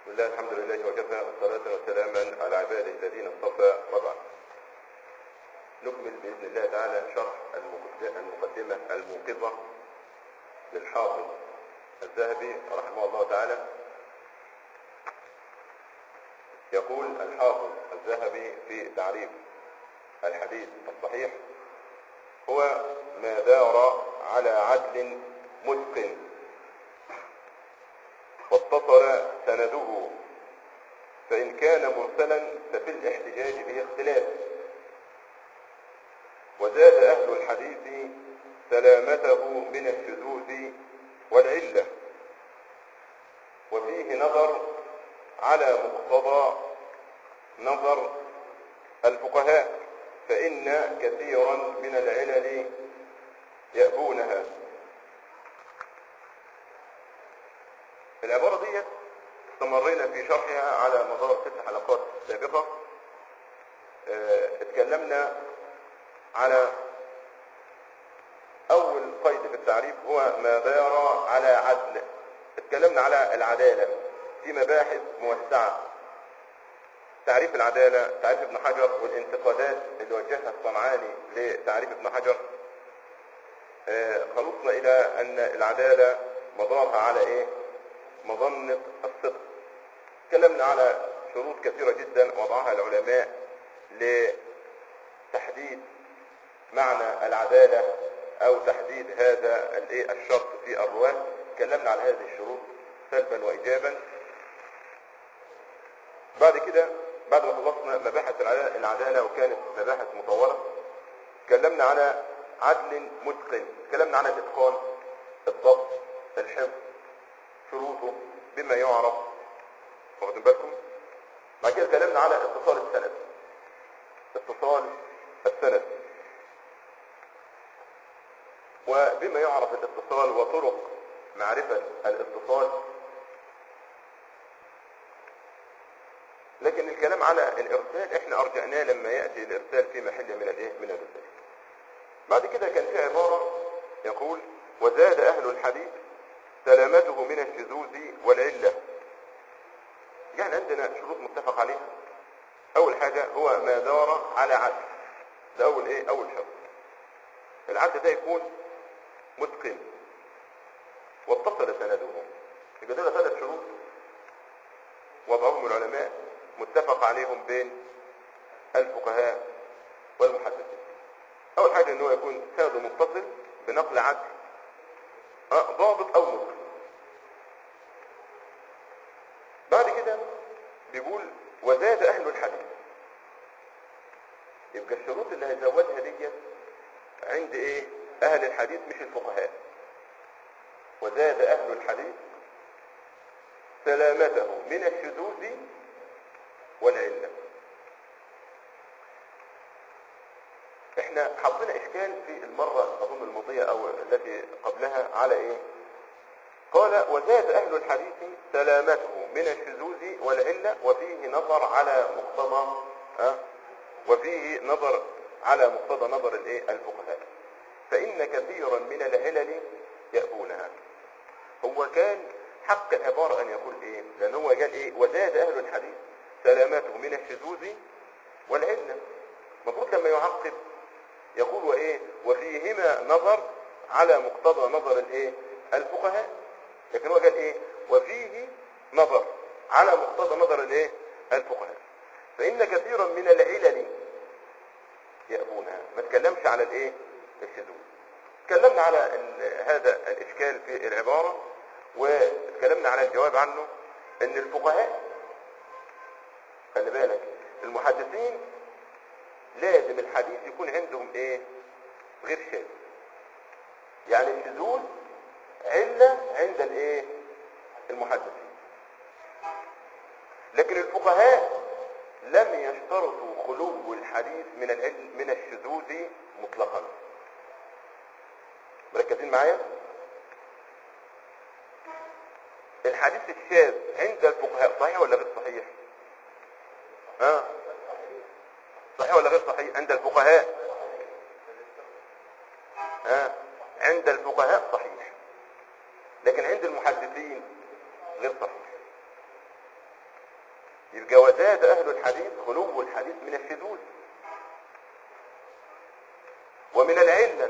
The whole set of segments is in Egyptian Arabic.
بسم الله الحمد لله وكفى والصلاة والسلاما على عباده الذين اصطفى وبعد نكمل بإذن الله تعالى شرح المقد- المقدمة الموقظة للحافظ الذهبي رحمه الله تعالى يقول الحافظ الذهبي في تعريف الحديث الصحيح هو ما دار على عدل متقن واتصل سنده فإن كان مرسلا ففي الاحتجاج به اختلاف وزاد أهل الحديث سلامته من الشذوذ والعلة وفيه نظر على مقتضى نظر الفقهاء فإن كثيرا من العلل يأبونها العبارة دي استمرينا في شرحها على مدار ست حلقات سابقة اه، اتكلمنا على أول قيد في التعريف هو ما دار على عدل اتكلمنا على العدالة في مباحث موسعة تعريف العدالة تعريف ابن حجر والانتقادات اللي وجهها الصنعاني لتعريف ابن حجر اه، خلصنا إلى أن العدالة مدارها على إيه؟ مظنة الصدق تكلمنا على شروط كثيرة جدا وضعها العلماء لتحديد معنى العدالة او تحديد هذا الايه الشرط في الرواة تكلمنا على هذه الشروط سلبا وايجابا بعد كده بعد ما خلصنا مباحث العدالة العدالة وكانت مباحث مطولة تكلمنا على عدل متقن تكلمنا على الاتقان الضبط الحفظ شروطه بما يعرف واخدين بالكم بعد كده اتكلمنا على اتصال السند اتصال السند وبما يعرف الاتصال وطرق معرفة الاتصال لكن الكلام على الارسال احنا ارجعناه لما يأتي الارسال في محل من الايه من الرسائل بعد كده كان في عبارة يقول وزاد اهل الحديث سلامته من الشذوذ والعلة يعني عندنا شروط متفق عليها اول حاجة هو ما دار على عدل ده اول ايه اول شرط العدل ده يكون متقن واتصل سنده يبقى دول ثلاث شروط وضعهم العلماء متفق عليهم بين الفقهاء والمحدثين اول حاجة ان هو يكون سنده متصل بنقل عدل آه، ضابط او متقن بعد كده بيقول وزاد اهل الحديث يبقى الشروط اللي هيزودها دي عند ايه اهل الحديث مش الفقهاء وزاد اهل الحديث سلامته من الشذوذ والعلة احنا حطينا اشكال في المرة اظن الماضية او التي قبلها على ايه قال وزاد اهل الحديث سلامته من الشذوذ والعلة وفيه نظر على مقتضى ها وفيه نظر على مقتضى نظر الايه الفقهاء فإن كثيرا من العلل يأبونها هو كان حق العبارة أن يقول إيه لأن هو قال إيه وزاد أهل الحديث سلامته من الشذوذ والعلة المفروض لما يعقب يقول وإيه وفيهما نظر على مقتضى نظر الإيه الفقهاء لكن هو قال إيه وفيه نظر على مقتضى نظر الإيه الفقهاء فإن كثيرا من العلل يأبونها ما تكلمش على الايه الشذوذ تكلمنا على ال- هذا الاشكال في العبارة وتكلمنا على الجواب عنه ان الفقهاء خلي بالك المحدثين لازم الحديث يكون عندهم ايه غير شاذ يعني الشذوذ علة عند الايه المحدثين لكن الفقهاء لم يشترطوا خلو الحديث من العلم من الشذوذ مطلقا مركزين معايا الحديث الشاذ عند الفقهاء صحيح ولا غير صحيح ها صحيح ولا غير صحيح عند الفقهاء ها عند الفقهاء صحيح لكن عند المحدثين غير صحيح وزاد أهل الحديث خلو الحديث من الشذوذ ومن العلة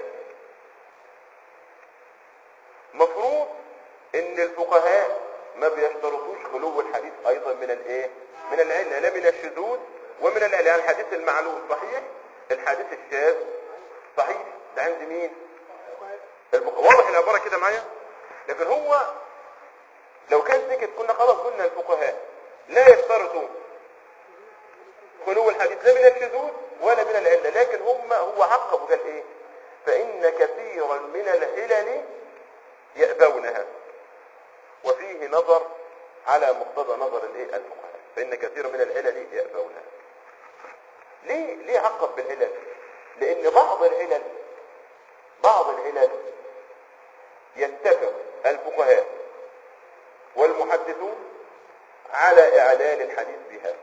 مفروض ان الفقهاء ما بيشترطوش خلو الحديث ايضا من الايه من العلة لا من الشذوذ ومن العلة يعني الحديث المعلول صحيح الحديث الشاذ صحيح ده عند مين الفقهاء واضح العبارة كده معايا لكن هو لو كان سكت كنا خلاص قلنا الفقهاء لا يشترطوا خلو الحديث لا من الشذوذ ولا من العلة لكن هم هو عقب وقال ايه فإن كثيرا من العلل يأبونها وفيه نظر على مقتضى نظر الايه الفقهاء فإن كثيرا من العلل يأبونها ليه ليه عقب بالعلل لأن بعض العلل بعض العلل يتفق الفقهاء والمحدثون على إعلان الحديث بها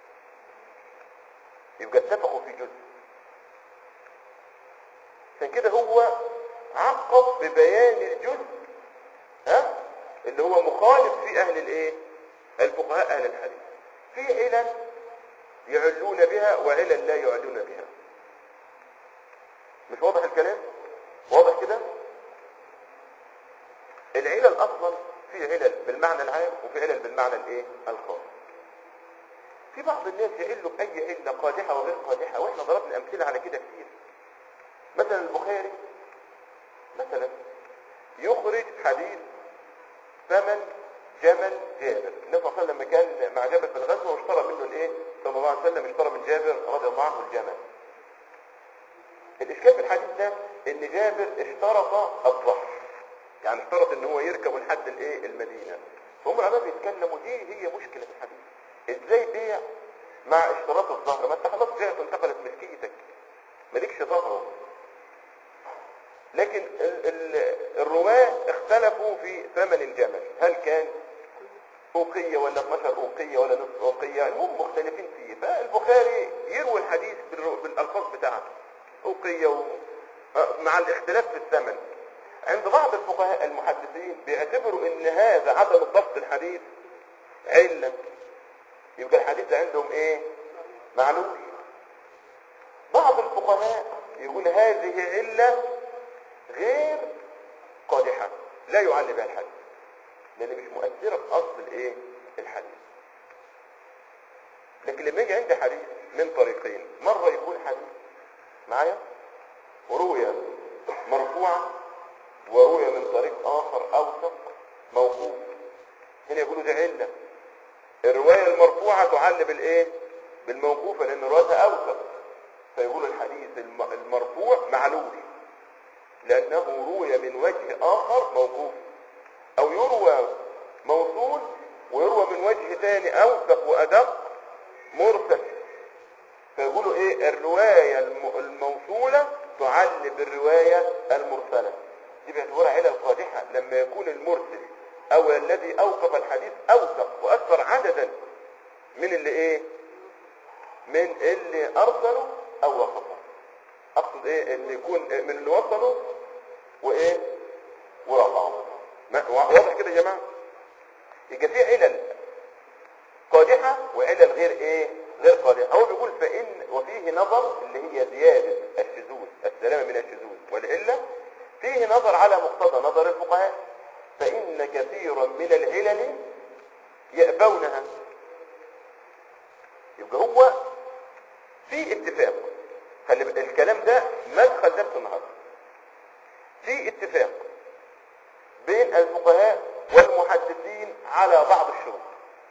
يبقى اتفقوا في جزء عشان كده هو عقب ببيان الجزء ها اللي هو مخالف في اهل الايه الفقهاء اهل الحديث في علل يعلون بها وعلل لا يعلون بها مش واضح الكلام واضح كده العلل اصلا في علل بالمعنى العام وفي علل بالمعنى الايه الخاص في بعض الناس يعلوا باي عله قادحه وغير قادحه واحنا ضربنا امثله على كده كتير مثلا البخاري مثلا يخرج حديث ثمن جمل جابر النبي صلى الله عليه وسلم لما كان مع جابر في الغزوه واشترى منه الايه صلى الله عليه وسلم اشترى من جابر رضي الله عنه الجمل الاشكال في الحديث ده ان جابر اشترط الظهر يعني اشترط ان هو يركب لحد الايه المدينه فهم العلماء بيتكلموا دي هي مشكله في الحديث ازاي بيع مع اشتراط الظهر ما انت خلاص بعت وانتقلت ملكيتك مالكش ظهر لكن ال ال الرواة اختلفوا في ثمن الجمل هل كان أوقية ولا 12 أوقية ولا نصف أوقية المهم مختلفين فيه فالبخاري يروي الحديث بالر- بالألفاظ بتاعته أوقية و... آه، مع الاختلاف في الثمن عند بعض الفقهاء المحدثين بيعتبروا ان هذا عدم ضبط الحديث علة يبقى الحديث ده عندهم ايه معلول بعض الفقهاء يقول هذه علة غير قادحة لا يعلي بها الحديث لان مش مؤثرة في اصل الايه الحديث لكن لما يجي عندي حديث من طريقين مرة يكون حديث معايا وروي مرفوعا وروي من طريق اخر اوثق موقوف هنا يقولوا دي علة الرواية المرفوعة تعلي بالايه بالموقوفة لان روايتها اوثق فيقولوا الحديث الم- المرفوع معلول لأنه روي من وجه آخر موقوف أو يروى موصول ويروى من وجه ثاني أوثق وأدق مرسل فيقولوا إيه الرواية الم- الموصولة تعل بالرواية المرسلة دي باعتبارها علة قادحة لما يكون المرسل أو الذي أوقف الحديث أوثق وأكثر عددا من اللي إيه من اللي أرسلوا أو وقفوا اقصد ايه ان يكون من اللي وصلوا وايه ورفعوا ما- واضح كده يا جماعه يبقى في علل قادحه وعلل غير ايه غير قادحه هو بيقول فان وفيه نظر اللي هي زياده الشذوذ السلامه من الشذوذ والعله فيه نظر على مقتضى نظر الفقهاء فان كثيرا من العلل يأبونها يبقى هو في اتفاق خلي بالك الكلام ده مدخل درس النهارده في اتفاق بين الفقهاء والمحدثين على بعض الشروط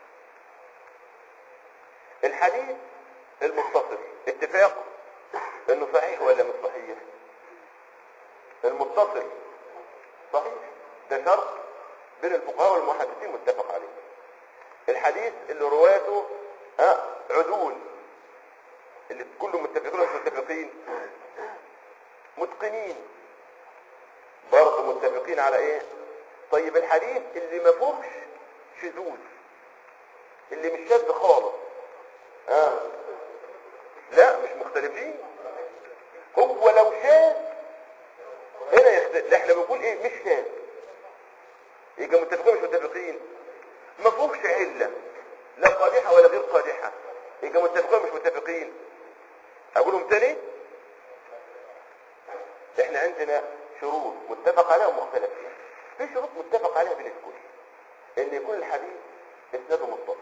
الحديث المتصل اتفاق انه صحيح ولا مش صحيح المتصل صحيح ده شرط بين الفقهاء والمحدثين متفق عليه الحديث اللي رواته ها عدول اللي كلهم متفقين ولا مش متفقين متقنين برضه متفقين على ايه طيب الحديث اللي ما فيهوش شذوذ اللي مش شاذ خالص ها لا مش مختلفين هو لو شاذ هنا يختلف احنا بنقول ايه مش شاذ يبقى متفقين مش متفقين ما فيهوش عله لا قادحه ولا غير قادحه يبقى متفقين مش متفقين اقولهم تاني احنا عندنا شروط متفق عليها ومختلف فيها في شروط متفق عليها بين الكل ان يكون الحديث اسناده متصل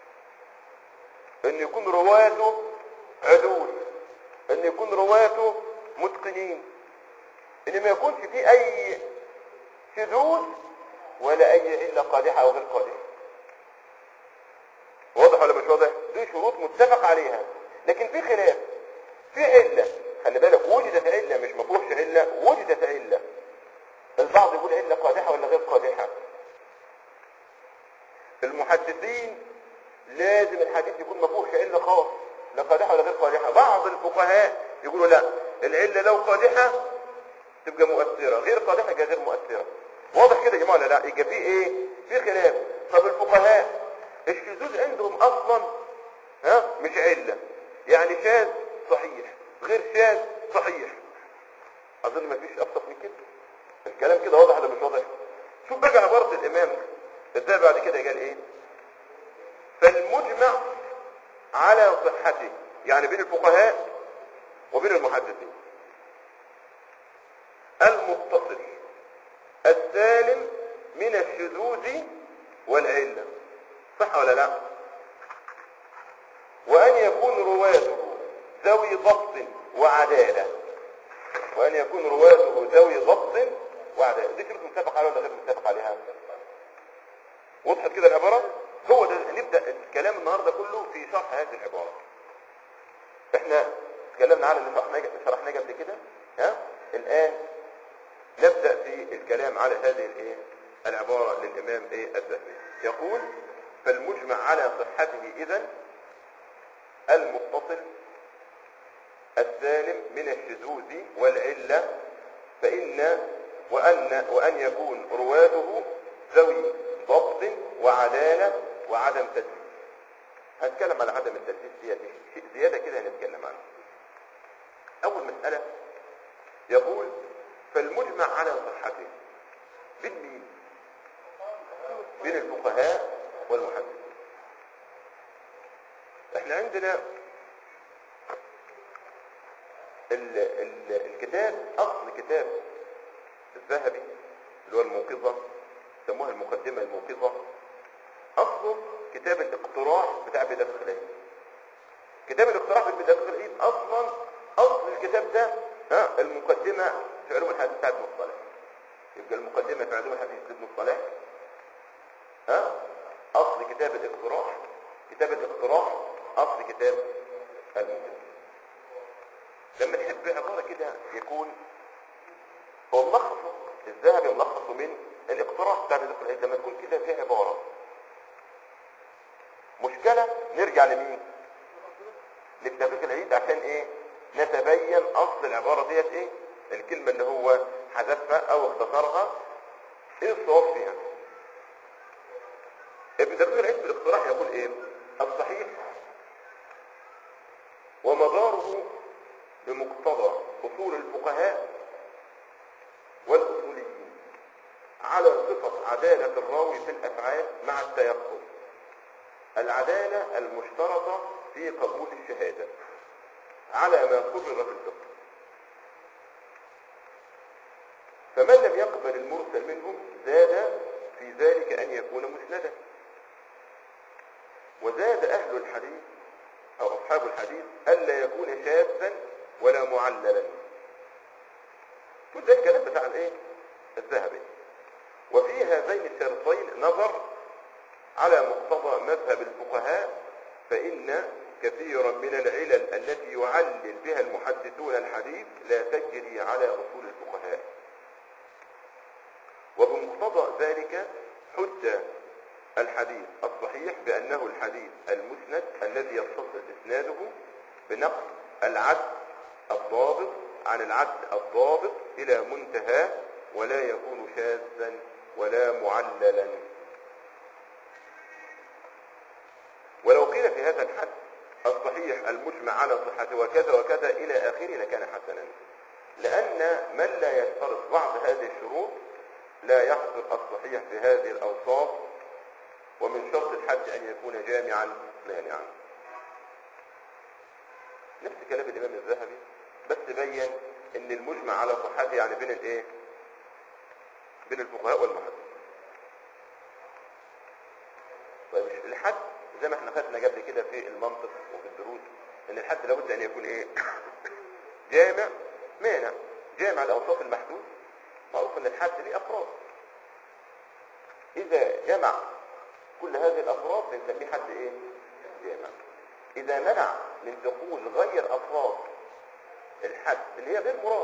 ان يكون رواته عدول ان يكون رواته متقنين ان ما يكونش فيه اي شذوذ ولا اي عله قادحه او غير قادحه واضح ولا مش واضح دي شروط متفق عليها لكن في خلاف في عله خلي بالك وجدت عله مش مفهومش عله وجدت عله البعض يقول عله قادحه ولا غير قادحه المحدثين لازم الحديث يكون مفهومش عله خاص لا قادحه ولا غير قادحه بعض الفقهاء يقولوا لا العله لو قادحه تبقى مؤثره غير قادحه يبقى غير مؤثره واضح كده يا جماعه ولا لا يبقى في ايه في خلاف طب الفقهاء الشذوذ عندهم اصلا ها مش عله يعني شاذ صحيح غير شاذ صحيح اظن ما فيش ابسط من كده الكلام كده واضح ولا مش واضح شوف بقى عباره الامام ازاي بعد كده قال ايه فالمجمع على صحته يعني بين الفقهاء وبين المحدثين المتصل السالم من الشذوذ والعلة صح ولا لا وأن يكون رواته ذوي ضبط وعدالة وأن يكون رواته ذوي ضبط وعدالة دي شروط متفق عليها ولا غير متفق عليها وضحت كده العبارة هو ده نبدأ الكلام النهاردة كله في شرح هذه العبارة احنا اتكلمنا على اللي شرحناه شرحناه قبل كده ها الآن نبدأ في الكلام على هذه الايه العبارة للإمام ايه الذهبي يقول فالمجمع على صحته إذن المتصل السالم من الشذوذ والعلة فإن وأن وأن يكون رواته ذوي ضبط وعدالة وعدم تدليس هنتكلم على عدم التدليس زيادة شيء زيادة كده هنتكلم عنه أول مسألة يقول فالمجمع على صحته بين مين بين الفقهاء والمحدثين احنا عندنا ال ال الكتاب اصل كتاب الذهبي اللي هو الموقظة سموها المقدمة الموقظة اصله كتاب الاقتراح بتاع بدر الخليل كتاب الاقتراح بتاع بدر الخليل اصلا اصل الكتاب ده ها المقدمة في علوم الحديث بتاع ابن الصالح يبقى المقدمة في علوم الحديث ابن الصالح ها اصل كتاب الاقتراح كتاب الاقتراح اصل كتاب المقدمة لما نحب عبارة كده يكون هو ملخص الذهبي ملخصه من الاقتراح بتاع الاقتراح لما تكون كده في عبارة مشكلة نرجع لمين للتفريق العيد عشان ايه نتبين اصل العبارة ديت ايه الكلمة اللي هو حذفها او اختصرها ايه الصواب فيها ابن تفريق العيد في الاقتراح يقول ايه الصحيح ومداره بمقتضى اصول الفقهاء والاصوليين على صفة عدالة الراوي في الافعال مع التيقظ العدالة المشترطة في قبول الشهادة على ما قرر في الفقه فمن لم يقبل المرسل منهم زاد في ذلك أن يكون مسندا وزاد أهل الحديث أو أصحاب الحديث ألا يكون شاذا ولا معللا وده الكلام بتاع الايه الذهبي وفي هذين الشرطين نظر على مقتضى مذهب الفقهاء فإن كثيرا من العلل التي يعلل بها المحدثون الحديث لا تجري على أصول الفقهاء وبمقتضى ذلك حج الحديث الصحيح بأنه الحديث المسند الذي يتصل إسناده بنقل العدل الضابط عن العدل الضابط إلى منتهى ولا يكون شاذا ولا معللا ولو قيل في هذا الحد الصحيح المجمع على صحته وكذا وكذا إلى آخره لكان حسنا لأن من لا يشترط بعض هذه الشروط لا يحصل الصحيح في هذه الأوصاف ومن شرط الحج أن يكون جامعا مانعا نفس كلام الامام الذهبي بس بين ان المجمع على صحته يعني بين الايه بين الفقهاء والمحدثين طيب الحد زي ما احنا خدنا قبل كده في المنطق وفي الدروس ان الحد لابد ان يكون ايه جامع مانع جامع لاوصاف المحدود معروف ان الحد ليه افراد اذا جمع كل هذه الافراد بنسميه حد ايه جامع اذا منع من دخول غير افراد الحد اللي هي غير مراد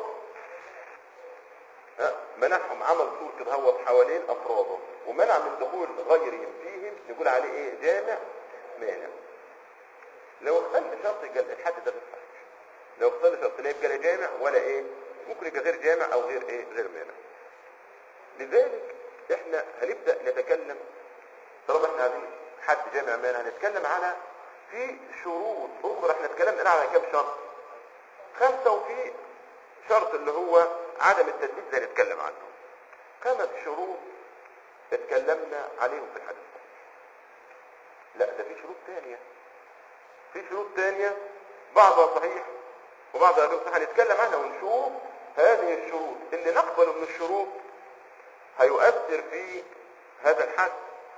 ها، منعهم عمل طول كده هو حوالين افراده ومنع من دخول غيرهم فيهم نقول عليه ايه جامع مانع لو اختل شرط يبقى الحد ده غير صحيح لو اختل شرط لا يبقى لا جامع ولا ايه ممكن يبقى غير جامع او غير ايه غير مانع لذلك احنا هنبدا نتكلم طالما احنا عايزين حد جامع مانع هنتكلم على في شروط اخرى احنا اتكلمنا على كام شرط خمسه وفي شرط اللي هو عدم التدليس ده نتكلم عنه خمس شروط اتكلمنا عليهم في الحديث لا ده في شروط تانية في شروط تانية بعضها صحيح وبعضها غير صحيح هنتكلم عنها ونشوف هذه الشروط اللي نقبل من الشروط هيؤثر في هذا الحد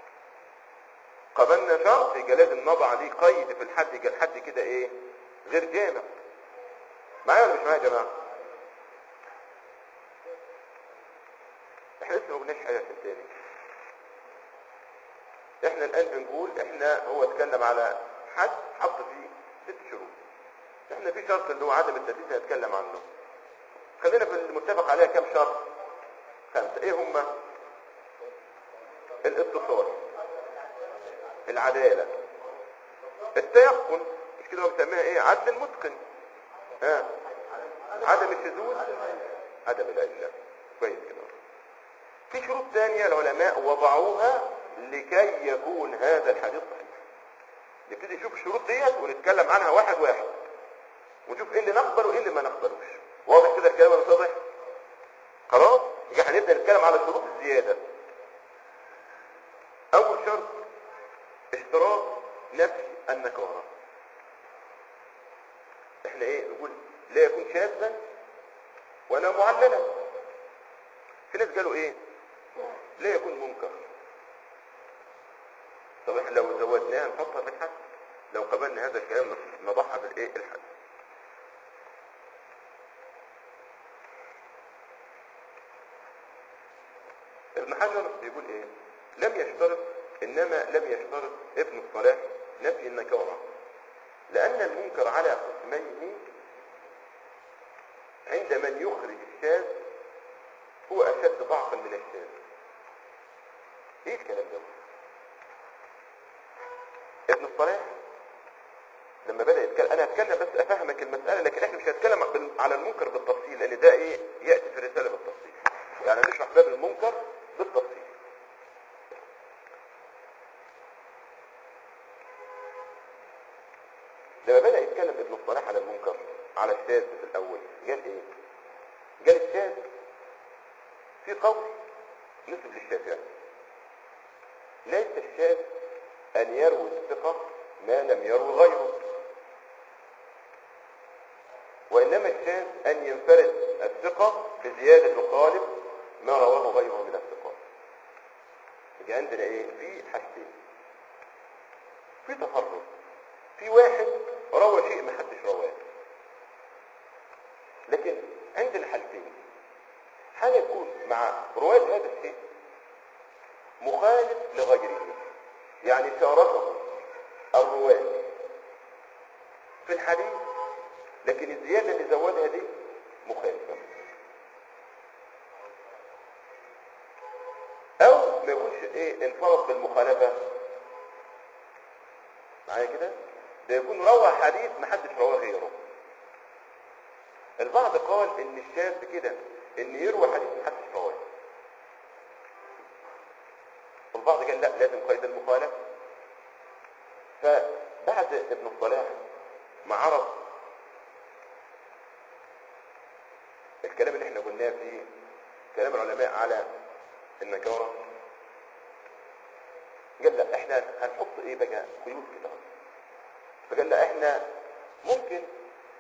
قبلنا شرط يبقى لازم نضع ليه قيد في الحد يبقى الحد كده ايه غير جامع معايا ولا مش معايا يا جماعه احنا لسه ما قلناش حاجه في التاني احنا الان بنقول احنا هو اتكلم على حد حط فيه ست شروط احنا في شرط اللي هو عدم التدليس هنتكلم عنه خلينا في المتفق عليها كام شرط خمسه ايه هما الاتصال العداله التيقن مش كده هو بيسميها ايه عدل المتقن ها عدم الشذوذ عدم العله كويس كده في شروط ثانيه العلماء وضعوها لكي يكون هذا الحديث صحيح نبتدي نشوف الشروط ديت ونتكلم عنها واحد واحد ونشوف ايه اللي نقبله وايه اللي ما نقبلوش واضح كده الكلام ولا مش واضح خلاص يبقى هنبدا نتكلم على شروط الزياده اول شرط اشتراط نفي النكاره احنا ايه نقول لا يكون شاذا ولا معللا في ناس قالوا ايه لا يكون منكر طب احنا لو زودناها نحطها في الحد لو قبلنا هذا الكلام نضعها في الايه الحد ابن حجر بيقول ايه لم يشترط انما لم يشترط ابن الصلاح نفي النكاره لان المنكر على قسمين عند من يخرج الشاذ هو اشد ضعفا من الشاذ ايه الكلام ده ابن الصلاح لما بدا يتكلم انا هتكلم بس افهمك المساله لكن احنا مش هنتكلم بال- على المنكر بالتفصيل لان ده ايه ياتي في الرساله بالتفصيل يعني نشرح باب المنكر بالتفصيل لما بدا يتكلم ابن الصلاح على المنكر على الشاذ في الاول قال ايه قال الشاذ في قول نسب للشافعي ليس الشاذ أن يروي الثقة ما لم يروي غيره وإنما الشاذ أن ينفرد الثقة بزيادة يخالف ما رواه غيره من الثقات يبقى عندنا إيه؟ في حاجتين في تفرد في واحد روى شيء ما حدش رواه لكن عندنا حالتين حالة يكون مع رواية هذا الشيء مخالف لغيره يعني شاركه الرواة في الحديث لكن الزيادة اللي زودها دي مخالفة او ما يكونش ايه انفرد بالمخالفة معايا كده ده يكون روى حديث ما حدش رواه غيره البعض قال ان الشاذ كده ان يروى حديث ما حدش رواه والبعض قال لا لازم قيد المخالفة فبعد ابن الصلاح ما عرف الكلام اللي احنا قلناه في كلام العلماء على النكارة قال لا احنا هنحط ايه بقى قيود كده فقال لا احنا ممكن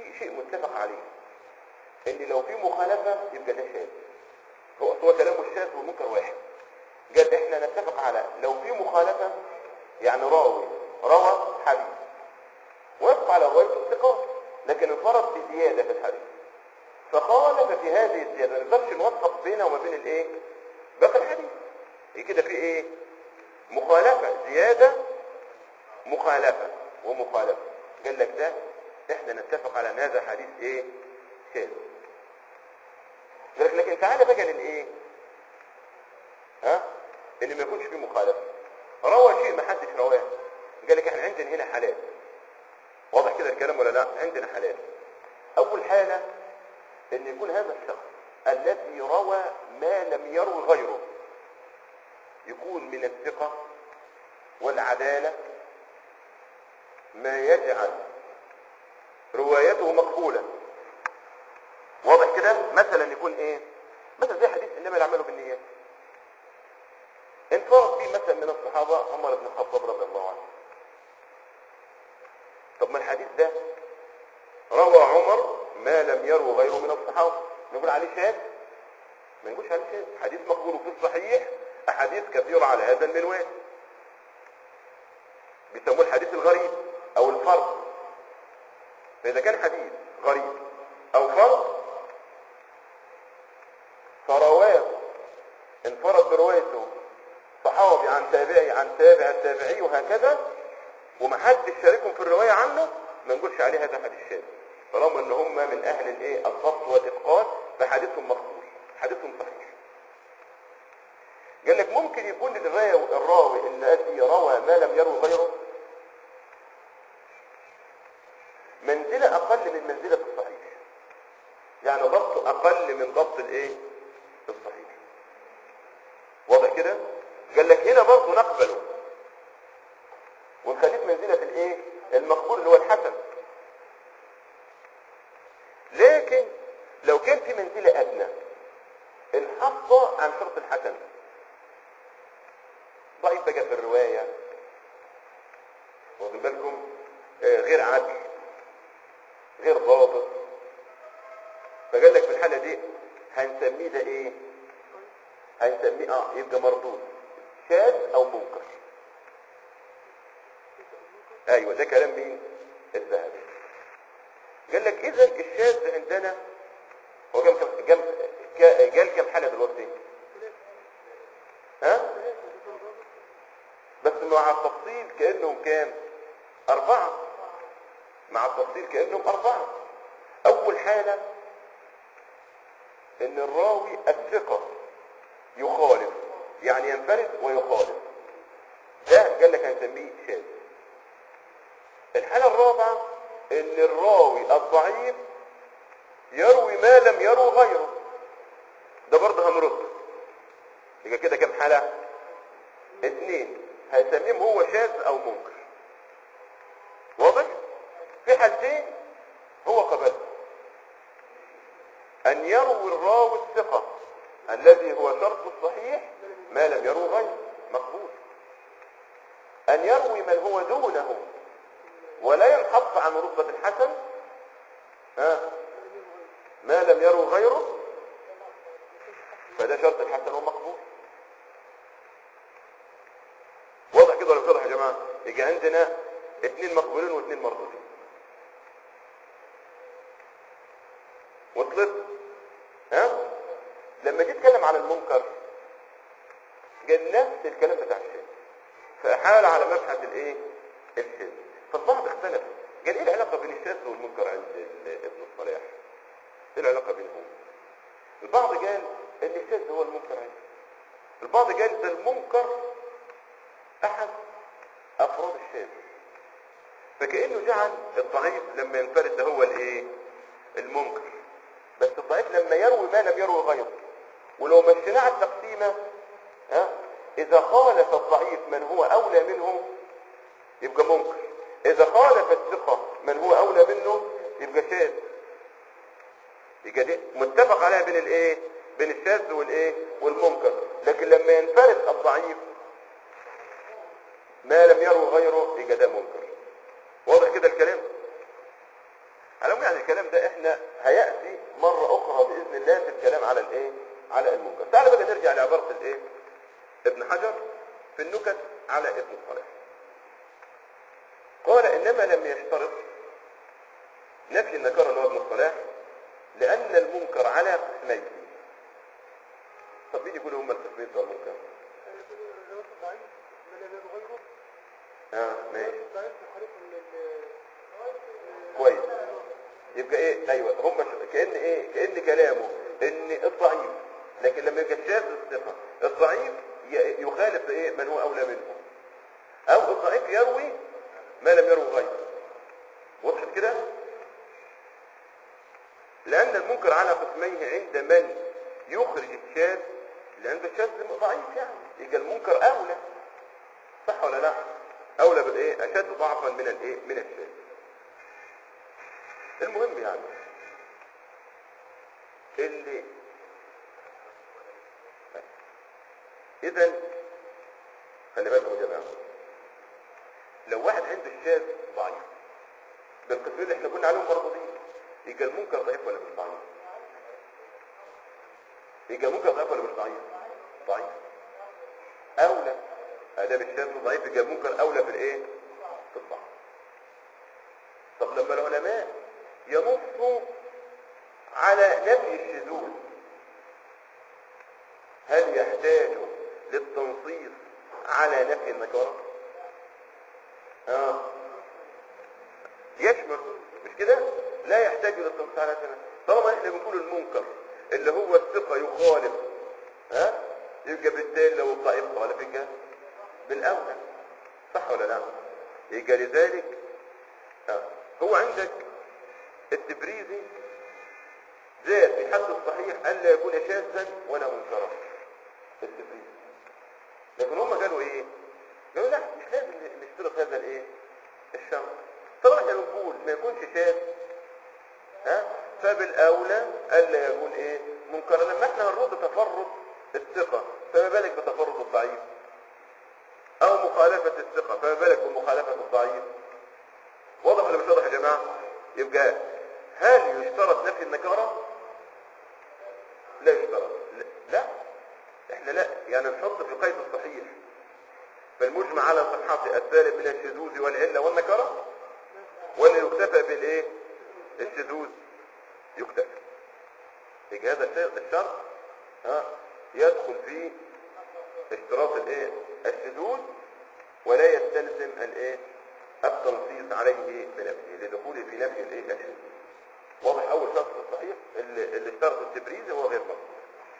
في شيء متفق عليه ان لو في مخالفه يبقى ده شاذ هو هو كلامه الشاذ والمنكر واحد قال احنا نتفق على لو في مخالفه يعني راوي روى حديث ويبقى على روايه الثقات لكن انفرد بزياده في الحديث فخالف في هذه الزياده ما نقدرش نوفق بينه وما بين الايه باقي الحديث هي كده في ايه مخالفه زياده مخالفه ومخالفه قال لك ده احنا نتفق على ان هذا حديث ايه شاذ قال لك لكن تعالى بقى للايه ها ان ما يكونش فيه مخالفه روى شيء ما حدش رواه قال لك احنا عندنا هنا حالات واضح كده الكلام ولا لا عندنا حالات اول حاله ان يكون هذا الشخص الذي روى ما لم يروي غيره يكون من الثقه والعداله ما يجعل روايته مقبوله واضح كده مثلا يكون ايه مثلا زي حديث انما الاعمال بالنيات انفرد فيه مثلا من الصحابه عمر بن الخطاب رضي الله عنه طب ما الحديث ده روى عمر ما لم يروي غيره من الصحابه نقول عليه شاذ ما نقولش عليه شاذ حديث مقبول في الصحيح احاديث كثيره على هذا المنوال بيسموه الحديث الغريب او الفرد فاذا كان حديث غريب او فرد فرواه انفرد بروايته صحابي عن تابعي عن تابع التابعي وهكذا ومحدش شاركهم في الرواية عنه ما نقولش عليه هذا حديث شاذ طالما ان هم من اهل الايه الضبط والاتقان فحديثهم مقبول حديثهم صحيح قال لك ممكن يكون الراوي الراوي الذي روى ما لم يروي غيره منزلة اقل من منزلة الصحيح يعني ضبط اقل من ضبط الايه الصحيح واضح كده قال لك هنا برضه نقبله ونخليه في منزلة الايه المقبول اللي هو الحسن لكن لو كان في منزلة ادنى انحط عن شرط الحسن ضعيف بقى في الرواية واخدين بالكم آه غير عدل غير ضابط فقال لك في الحالة دي هنسميه ده ايه هنسميه اه يبقى مردود شاذ او منكر ايوه ده كلام مين الذهبي قال لك اذا الشاذ عندنا هو جاب كم جاب قال كم حاله دلوقتي ها بس مع التفصيل كانهم كام اربعه مع التفصيل كانهم اربعه اول حاله ان الراوي الثقه يخالف يعني ينفرد ويخالف ده قال لك هنسميه شاذ الحالة الرابعة ان الراوي الضعيف يروي ما لم يروي غيره ده برضه هنرد يبقى كده كام حالة اثنين هيسميهم هو شاذ او منكر واضح في حالتين هو قبله ان يروي الراوي الثقة الذي هو شرط الصحيح ما لم يروي غيره مقبول ان يروي من هو دونه ولا ينحط عن رتبة الحسن ها ما لم يروا غيره فده شرط الحسن ومقبول واضح كده ولا مش واضح يا جماعه يجي عندنا اثنين مقبولين واثنين مردودين وصلت ها لما جيت اتكلم عن المنكر قال نفس الكلام بتاع الشيء فاحال على مبحث الايه الشيء فالبعض اختلف قال ايه العلاقة بين الشاذ والمنكر عند ابن الصلاح ايه العلاقة بينهم البعض قال ان الشاذ هو المنكر عندي البعض قال ده المنكر احد افراد الشاذ فكأنه جعل الضعيف لما ينفرد ده هو الايه المنكر بس الضعيف لما يروي ما لم يروي غيره ولو مشينا على التقسيمة ها اذا خالف الضعيف من هو اولى منه يبقى منكر اذا خالف الثقة من هو اولى منه يبقى شاذ يبقى دي متفق عليها بين الايه بين الشاذ والايه والمنكر لكن لما ينفرد الضعيف ما لم يروي غيره يبقى ده منكر واضح كده الكلام على العموم يعني الكلام ده احنا هياتي مره اخرى باذن الله في الكلام على الايه على المنكر تعال بقى نرجع لعباره الايه ابن حجر في النكت على ابن الصلاح قال انما لم يشترط نفي النكره اللي هو ابن الصلاح لان المنكر على قسمين طب مين يقولوا هم القسمين بتوع المنكر اه ماشي كويس يبقى ايه ايوه هم ش- كان ايه كان كلامه ان الضعيف لكن لما يبقى شاذ الثقه الضعيف ي- يخالف ايه من هو اولى منه او الضعيف يروي ما لم يروي غيره وضحت كده لان المنكر على قسميه عند من يخرج الشاذ لان الشاذ ضعيف يعني يبقى المنكر اولى صح ولا لا اولى بالايه اشد ضعفا من الايه من الشاذ المهم يعني اللي اذا خلي بالكم يا جماعه لو واحد عنده الشاذ ضعيف بالقسمين اللي احنا قلنا عليهم برضه دي يبقى المنكر ضعيف ولا مش ضعيف يبقى المنكر ضعيف ولا مش ضعيف ضعيف اولى ادام الشاذ ضعيف يبقى المنكر اولى في الايه في الضعف طب لما العلماء ينصوا على نفي الشذوذ هل يحتاج للتنصيص على نفي النكارة؟ اه يشمل مش كده؟ لا يحتاج للتنصيص على نفي طالما احنا بنقول المنكر اللي هو الثقة يخالف ها يبقى بالتالي لو الضعيف خالف يبقى بالاولى صح ولا لا؟ يبقى لذلك آه. هو عندك التبريزي زاد في حد الصحيح الا يكون شاذا ولا منكرا التبريزي لكن هم قالوا ايه قالوا لا مش لازم نشترط هذا الايه الشرط طبعا احنا بنقول ما يكونش شاذ ها فبالاولى الا يكون ايه منكرا لما احنا هنرد تفرد الثقه فما بالك بتفرد الضعيف او مخالفه الثقه فما بالك بمخالفه الضعيف واضح ولا مش واضح يا جماعه يبقى هل يشترط نفي النكاره لا يشترط لا, لا. احنا لا يعني نحط في قيد الصحيح فالمجمع على صحته الثالث من الشذوذ والعله والنكره ولا يكتفى بالايه الشذوذ يكتفى يبقى هذا الشيء- الشرط ها يدخل في اشتراط الايه الشذوذ ولا يستلزم الايه التنصيص عليه بنفسه لدخوله في نفي الايه الشذوذ واضح اول شرط في الصحيح اللي, اللي اشترط التبريز هو غير مقبول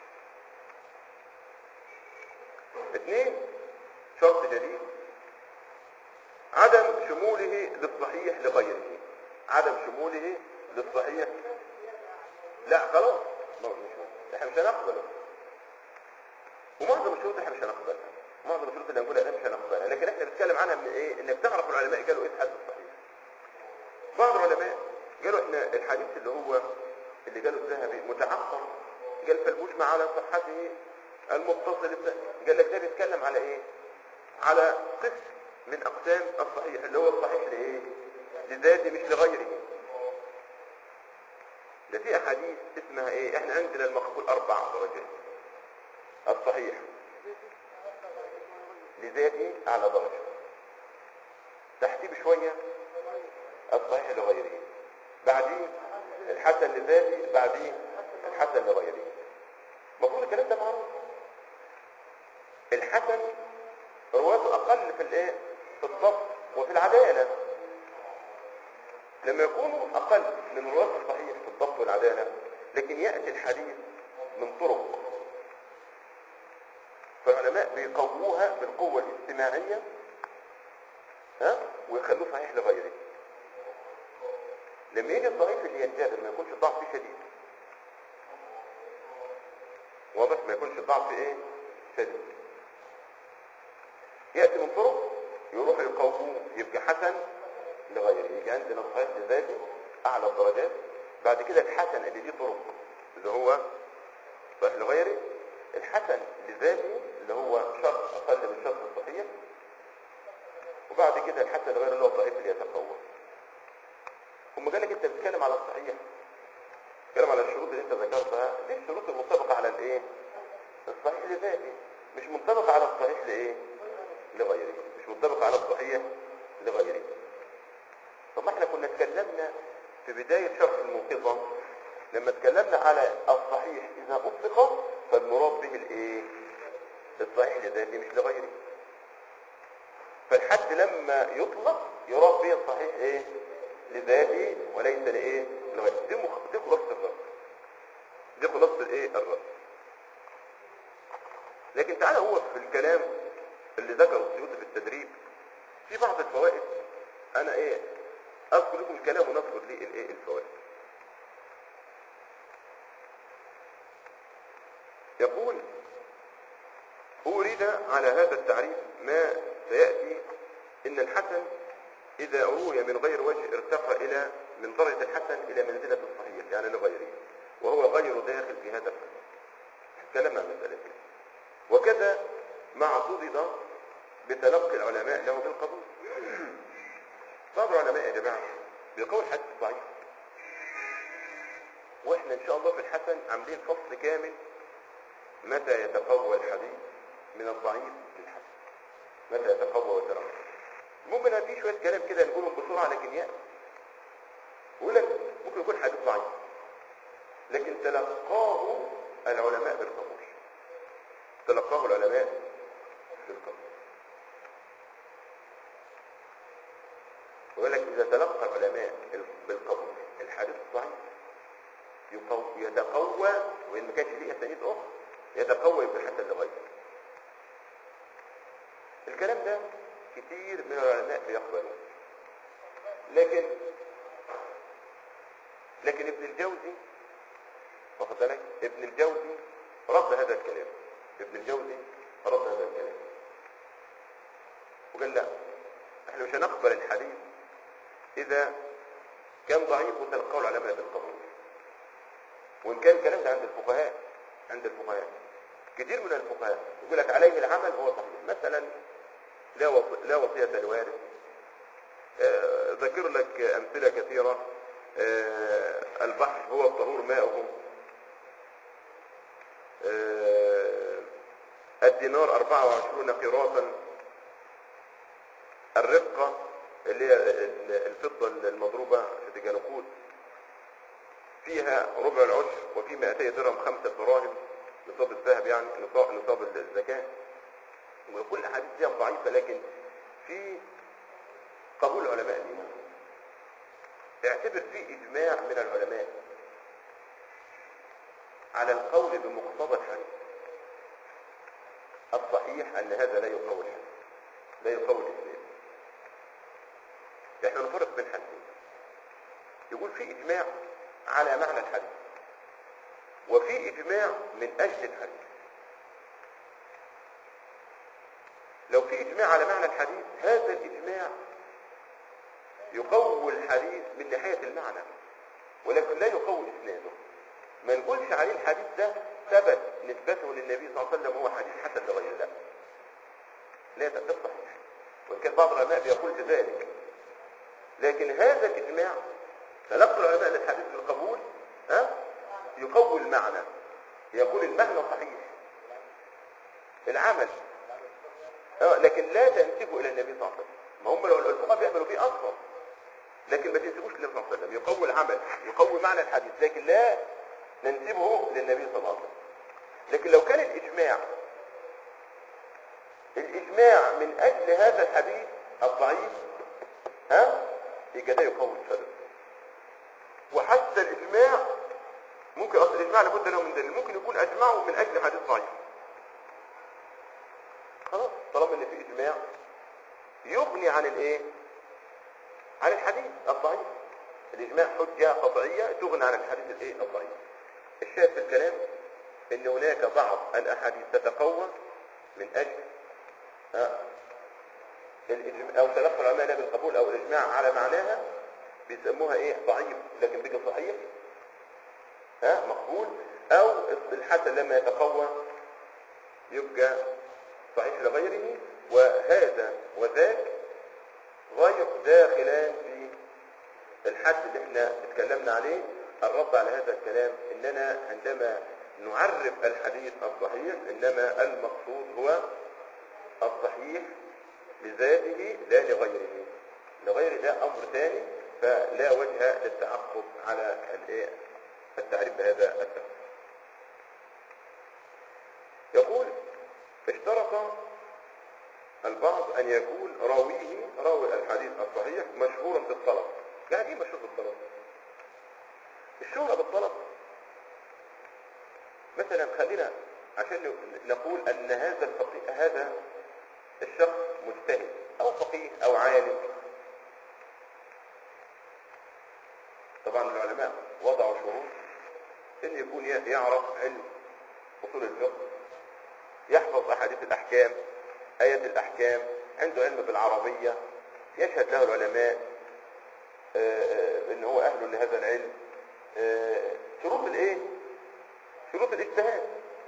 اثنين شرط جديد عدم شموله للصحيح لغيره عدم شموله للصحيح لا خلاص ما- مش احنا مش هنقبله ومعظم الشروط احنا مش هنقبلها معظم الشروط اللي هنقولها ده مش هنقبلها لكن احنا بنتكلم عنها من ايه انك تعرف العلماء قالوا ايه الحد الصحيح بعض العلماء قالوا احنا الحديث اللي هو اللي قاله الذهبي متعقل قال فالمجمع على صحته المتصل الثاني قال لك ده بيتكلم على ايه على قسم من اقسام الصحيح اللي هو الصحيح لايه لذاته مش لغيره ده في احاديث اسمها ايه احنا عندنا المقبول اربع درجات الصحيح لذاته اعلى درجه تحتيه بشويه الصحيح لغيره بعديه الحسن لذاته بعديه الحسن لغيره المفروض الكلام ده معروف الحسن رواته اقل في الايه في الضبط وفي العداله لما يكونوا اقل من رواه الصحيح في الضبط والعداله لكن ياتي الحديث من طرق فالعلماء بيقووها بالقوه الاجتماعيه ها ويخلوه صحيح لغيره لما يجي الضعيف اللي ينجابر ما يكونش الضعف فيه شديد واضح ما يكونش الضعف ايه شديد ياتي من طرق يروح يقوموه يبقى حسن لغيره يجي عندنا الصحيح لذاته اعلى الدرجات بعد كده الحسن اللي ليه طرق اللي هو صحيح لغيره الحسن لذاته اللي هو شرط اقل من شرط الصحيح وبعد كده الحسن لغيره اللي هو الضعيف اللي يتقوى هم قال لك انت بتتكلم على الصحيح اتكلم على الشروط اللي انت ذكرتها دي الشروط المنطبقة على الايه الصحيح لذاته مش منطبقة على الصحيح لايه لغيره مش منطبقة على الصحيح لغيره طب ما احنا كنا اتكلمنا في بداية شرح المنقذة لما اتكلمنا على الصحيح اذا اطلق فالمراد به الايه الصحيح لذاته مش لغيره فالحد لما يطلق يراد به الصحيح ايه لذاته وليس لايه لغيره دي مخ... دي خلاصه الرد دي خلاصه الايه الرد لكن تعالى هو في الكلام اللي ذكره السيوطي في التدريب في بعض الفوائد انا ايه اذكر لكم الكلام ونذكر لي الايه الفوائد يقول أورد على هذا التعريف ما سيأتي إن الحسن إذا روي من غير وجه ارتقى إلى من درجة الحسن إلى منزلة الصحيح يعني لغيره وهو غير داخل في هذا الحسن كلام عن مسألة دي. وكذا ما اعتضد بتلقي العلماء له بالقبول بعض العلماء يا جماعة بيقول حديث ضعيف واحنا ان شاء الله في الحسن عاملين فصل كامل متى يتقوى الحديث من الضعيف للحسن متى يتقوى ويترقى المهم انا في شويه كلام كده نقولهم بسرعه لكن يعني يقول لك ممكن يكون حديث ضعيف لكن تلقاه العلماء بالقبول تلقاه العلماء بالقبول ويقول لك اذا تلقى العلماء بالقبول الحديث الضعيف يقو- يتقوى وان ما كانش ليه اسانيد اخرى يتقوى يبقى حسن لغيره الكلام ده كتير من العلماء بيقبلوه لكن لكن ابن الجوزي واخد بالك ابن الجوزي رد هذا الكلام ابن الجوزي رد هذا الكلام وقال لا احنا مش هنقبل الحديث اذا كان ضعيف وتلقاه العلماء بالقبول وان كان الكلام ده عند الفقهاء عند الفقهاء كثير من الفقهاء يقول لك عليه العمل هو صحيح مثلا لا وص- لا وصية لوارث آه، ذكر لك أمثلة كثيرة آه، البحر هو الطهور ماؤه آه، الدينار 24 قراطا الرقة اللي هي ال- الفضة المضروبة في تجانقود فيها ربع العشر وفي 200 درهم خمسة دراهم نصاب الذهب يعني نصاب نصاب الزكاة وكل الاحاديث دي ضعيفة لكن في قبول العلماء ليها اعتبر في اجماع من العلماء على القول بمقتضى الحديث الصحيح ان هذا لا يقوي الحديث لا يقوي الاسلام احنا نفرق بين حاجتين يقول في اجماع على معنى الحديث وفي اجماع من اجل الحديث لو في اجماع على معنى الحديث هذا الاجماع يقوي الحديث من ناحية المعنى ولكن لا يقوي اسناده ما نقولش عليه الحديث ده ثبت نسبته للنبي صلى الله عليه وسلم هو حديث حسن لغير الله لا ده ده صحيح وان كان بعض العلماء بيقول بذلك لكن هذا الاجماع تلقى العلماء للحديث بالقبول ها يقوي المعنى يقول المعنى صحيح العمل اه لكن لا تنسبه الى النبي صلى الله عليه وسلم ما هم لو الفقهاء بيعملوا فيه اصلا لكن ما تنسبوش للنبي صلى الله عليه وسلم يقوي العمل يقوي معنى الحديث لكن لا ننسبه للنبي صلى الله عليه وسلم لكن لو كان الاجماع الاجماع من اجل هذا الحديث الضعيف ها يبقى ده يقوي السبب وحتى الاجماع ممكن اصل الاجماع لابد له من دليل ممكن يكون اجمعوا من اجل حديث ضعيف خلاص طالما ان في اجماع يغني عن الايه عن الحديث الضعيف الاجماع حجه قطعيه تغني عن الحديث الايه الضعيف الشاهد في الكلام ان هناك بعض الاحاديث تتقوى من اجل ها، الإجماع أو تلقى العلماء لها بالقبول أو الإجماع على معناها بيسموها إيه ضعيف لكن بقى صحيح ها مقبول أو الحسن لما يتقوى يبقى صحيح لغيره وهذا وذاك غير داخلان في الحد اللي احنا اتكلمنا عليه الرد على هذا الكلام اننا عندما نعرف الحديث الصحيح انما المقصود هو الصحيح لذاته لا لغيره لغير ده امر ثاني فلا وجه للتعقب على الايه التعريف بهذا التعريف يقول اشترط البعض ان يكون راويه راوي الحديث الصحيح مشهورا بالطلب يعني ايه مشهور بالطلب الشهرة بالطلب مثلا خلينا عشان نقول ان هذا الفقيه هذا الشخص مجتهد او فقيه او عالم طبعا العلماء وضعوا شروط ان يكون يعرف علم اصول الفقه يحفظ احاديث الاحكام ايات الاحكام عنده علم بالعربيه يشهد له العلماء ان هو اهل لهذا العلم شروط الايه شروط الاجتهاد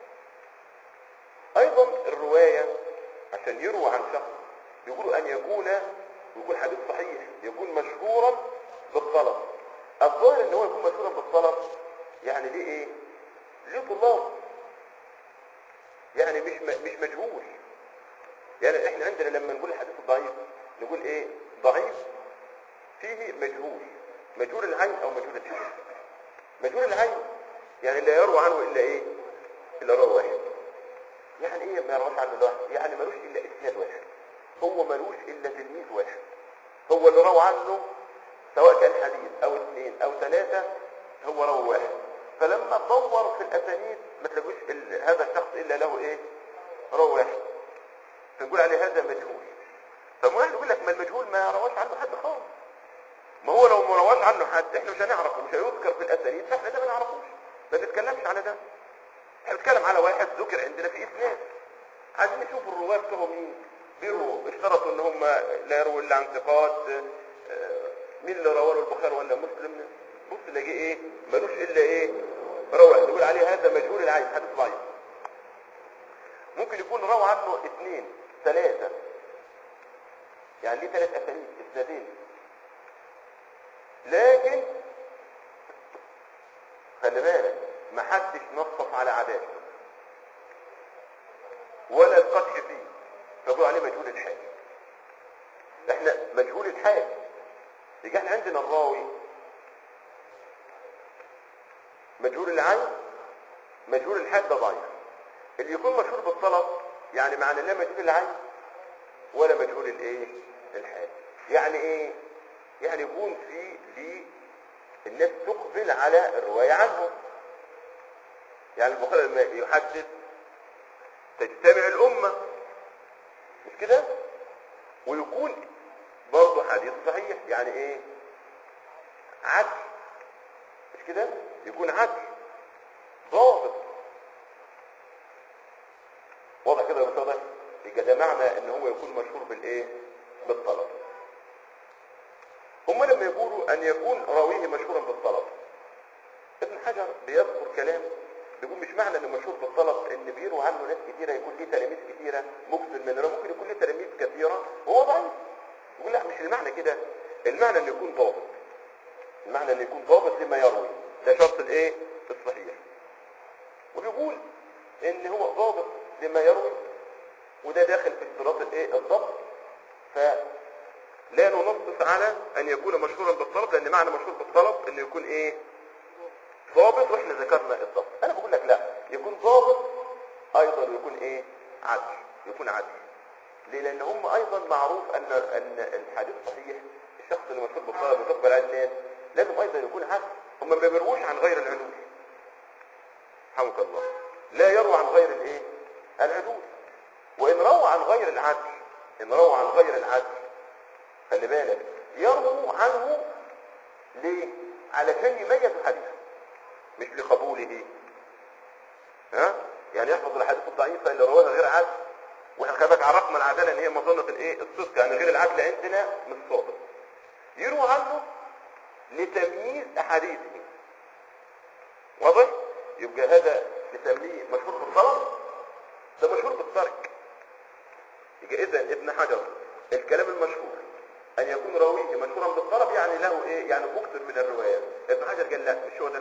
ايضا الروايه عشان يروى عن شخص يقولوا ان يكون يكون حديث صحيح يكون مشهورا بالطلب الظاهر ان هو يكون مشهورا بالطلب يعني ليه ايه ليه طلاب يعني مش مش مجهول يعني احنا عندنا لما نقول الحديث الضعيف نقول ايه ضعيف فيه مجهول مجهول العين او مجهول الحال مجهول العين يعني لا يروى عنه الا ايه الا راوي واحد يعني ايه ما يروش عنه واحد يعني ملوش الا اسناد واحد هو ملوش الا تلميذ واحد هو اللي روى عنه سواء كان حديث او اثنين او ثلاثة هو راوي واحد فلما تدور في الاسانيد ما تلاقوش ال- هذا الشخص الا له ايه راوي واحد فنقول عليه هذا مجهول فما يقول لك ما المجهول ما رواش عنه حد خالص ما هو لو ما رواش عنه حد احنا مش هنعرفه مش هيذكر في الاسانيد فاحنا ده ما نعرفوش ما نتكلمش على ده احنا بنتكلم على واحد ذكر عندنا في اسناد عايزين نشوف الرواه بتوعهم مين بيروا اشترطوا ان هم لا يرووا الا عن ثقات اه، مين اللي رواه له البخاري ولا مسلم بص نلاقيه ايه ملوش الا ايه روى نقول عليه هذا مجهول العين حديث ضعيف ممكن يكون روى عنه اثنين ثلاثة يعني ليه ثلاث اسانيد اسنادين لكن خلي بالك ما حدش نصف على عدالته ولا القدح فيه فيقول عليه مجهول الحال احنا مجهول الحال يجي احنا عندنا الراوي مجهول العين مجهول الحال ده ضعيف اللي يكون مشهور بالطلب يعني معنى لا مجهول العين ولا مجهول الايه الحال يعني ايه يعني يكون في في الناس تقبل على الرواية عنه يعني البخاري لما يحدث تجتمع الأمة مش كده ويكون برضه حديث صحيح يعني ايه عدل مش كده يكون عدل ضابط واضح كده يا مش واضح يبقى ده معنى ان هو يكون مشهور بالايه بالطلب هم لما يقولوا ان يكون راويه مشهورا بالطلب ابن حجر بيذكر كلام بيقول مش معنى انه مشهور بالطلب ان بيروى عنه ناس كثيره يكون ليه تلاميذ كثيره مكثر من الرواية. ممكن يكون ليه تلاميذ كثيره وهو ضعيف يقول لا مش المعنى كده المعنى انه يكون ضابط المعنى انه يكون ضابط لما يروي ده شرط الايه الصحيح وبيقول ان هو ضابط لما يروي وده داخل في اشتراط الايه الضبط فلا ننصف على ان يكون مشهورا بالطلب لان معنى مشهور بالطلب انه يكون ايه ضابط واحنا ذكرنا الضبط انا بقول لك لا يكون ضابط ايضا يكون ايه عدل يكون عدل ليه لان هم ايضا معروف ان ان الحديث صحيح الشخص اللي مشهور بالطلب وتقبل على الناس لازم ايضا يكون عدل هم ما بيروش عن غير العدول حمك الله لا يروى عن غير الايه العدول وان روى عن غير العدل ان روى عن غير العدل خلي بالك يروى عنه ليه علشان يميز الحديث مش لقبوله ها يعني يحفظ الاحاديث الضعيفه اللي رواها غير عدل واحنا خلي بالك عرفنا العداله ان هي مظنه الايه الصدق يعني غير العدل عندنا مش صادق يروى عنه لتمييز احاديثه واضح يبقى هذا نسميه مشهور بالطلب ده مشهور بالترك يبقى اذا ابن حجر الكلام المشهور ان يكون راويه مشهورا بالطلب يعني له ايه يعني مكثر من الروايات ابن حجر قال لا مش هو ده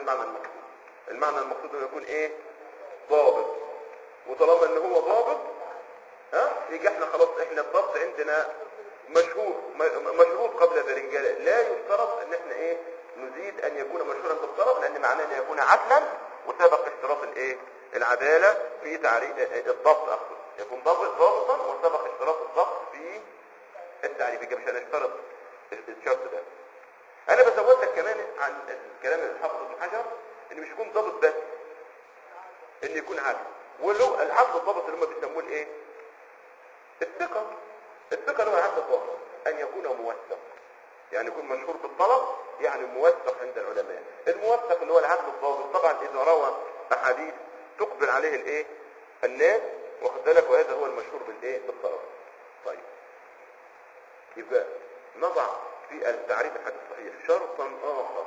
المعنى المقصود المعنى المقصود انه يكون ايه ضابط وطالما ان هو ضابط ها يجي احنا خلاص احنا الضبط عندنا مشهور م- مشروط قبل ذلك لا يشترط ان احنا ايه نزيد ان يكون مشهورا بالطلب لان معناه ان يكون عدلا وسبق اشتراط الايه العداله في تعريف الضبط اقصد يكون ضابط ضابطا وسبق اشتراط الضبط في التعريف يبقى مش هنشترط الشرط ده انا بزود لك كمان عن الكلام اللي حافظ ابن حجر ان مش يكون ضابط بس ان يكون عدل ولو العدل الضابط اللي هم بيسموه الايه الثقة الثقة اللي هو العدل الضابط ان يكون موثق يعني يكون مشهور بالطلب يعني موثق عند العلماء الموثق اللي هو العدل الضابط طبعا اذا روى احاديث تقبل عليه الايه الناس واخد بالك وهذا هو المشهور بالايه بالطلب طيب يبقى نضع في التعريف الحديث الصحيح شرطا اخر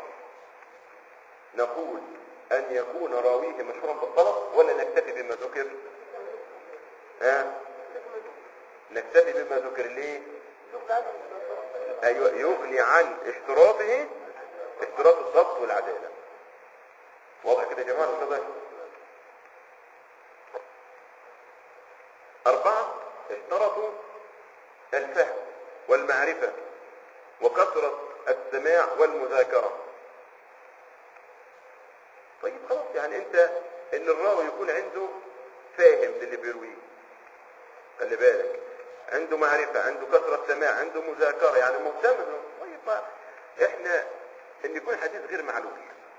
نقول ان يكون راويه مشهورا بالطلب ولا نكتفي بما ذكر ها نكتفي بما ذكر ليه ايوه يغني عن اشتراطه اشتراط الضبط والعداله واضح كده يا جماعه ولا واضح؟ أربعة اشترطوا الفهم والمعرفة وكثرة السماع والمذاكرة طيب خلاص يعني انت ان الراوي يكون عنده فاهم للي بيرويه خلي بالك عنده معرفة عنده كثرة سماع عنده مذاكرة يعني مهتم إنه- طيب ما احنا ان يكون حديث غير معلول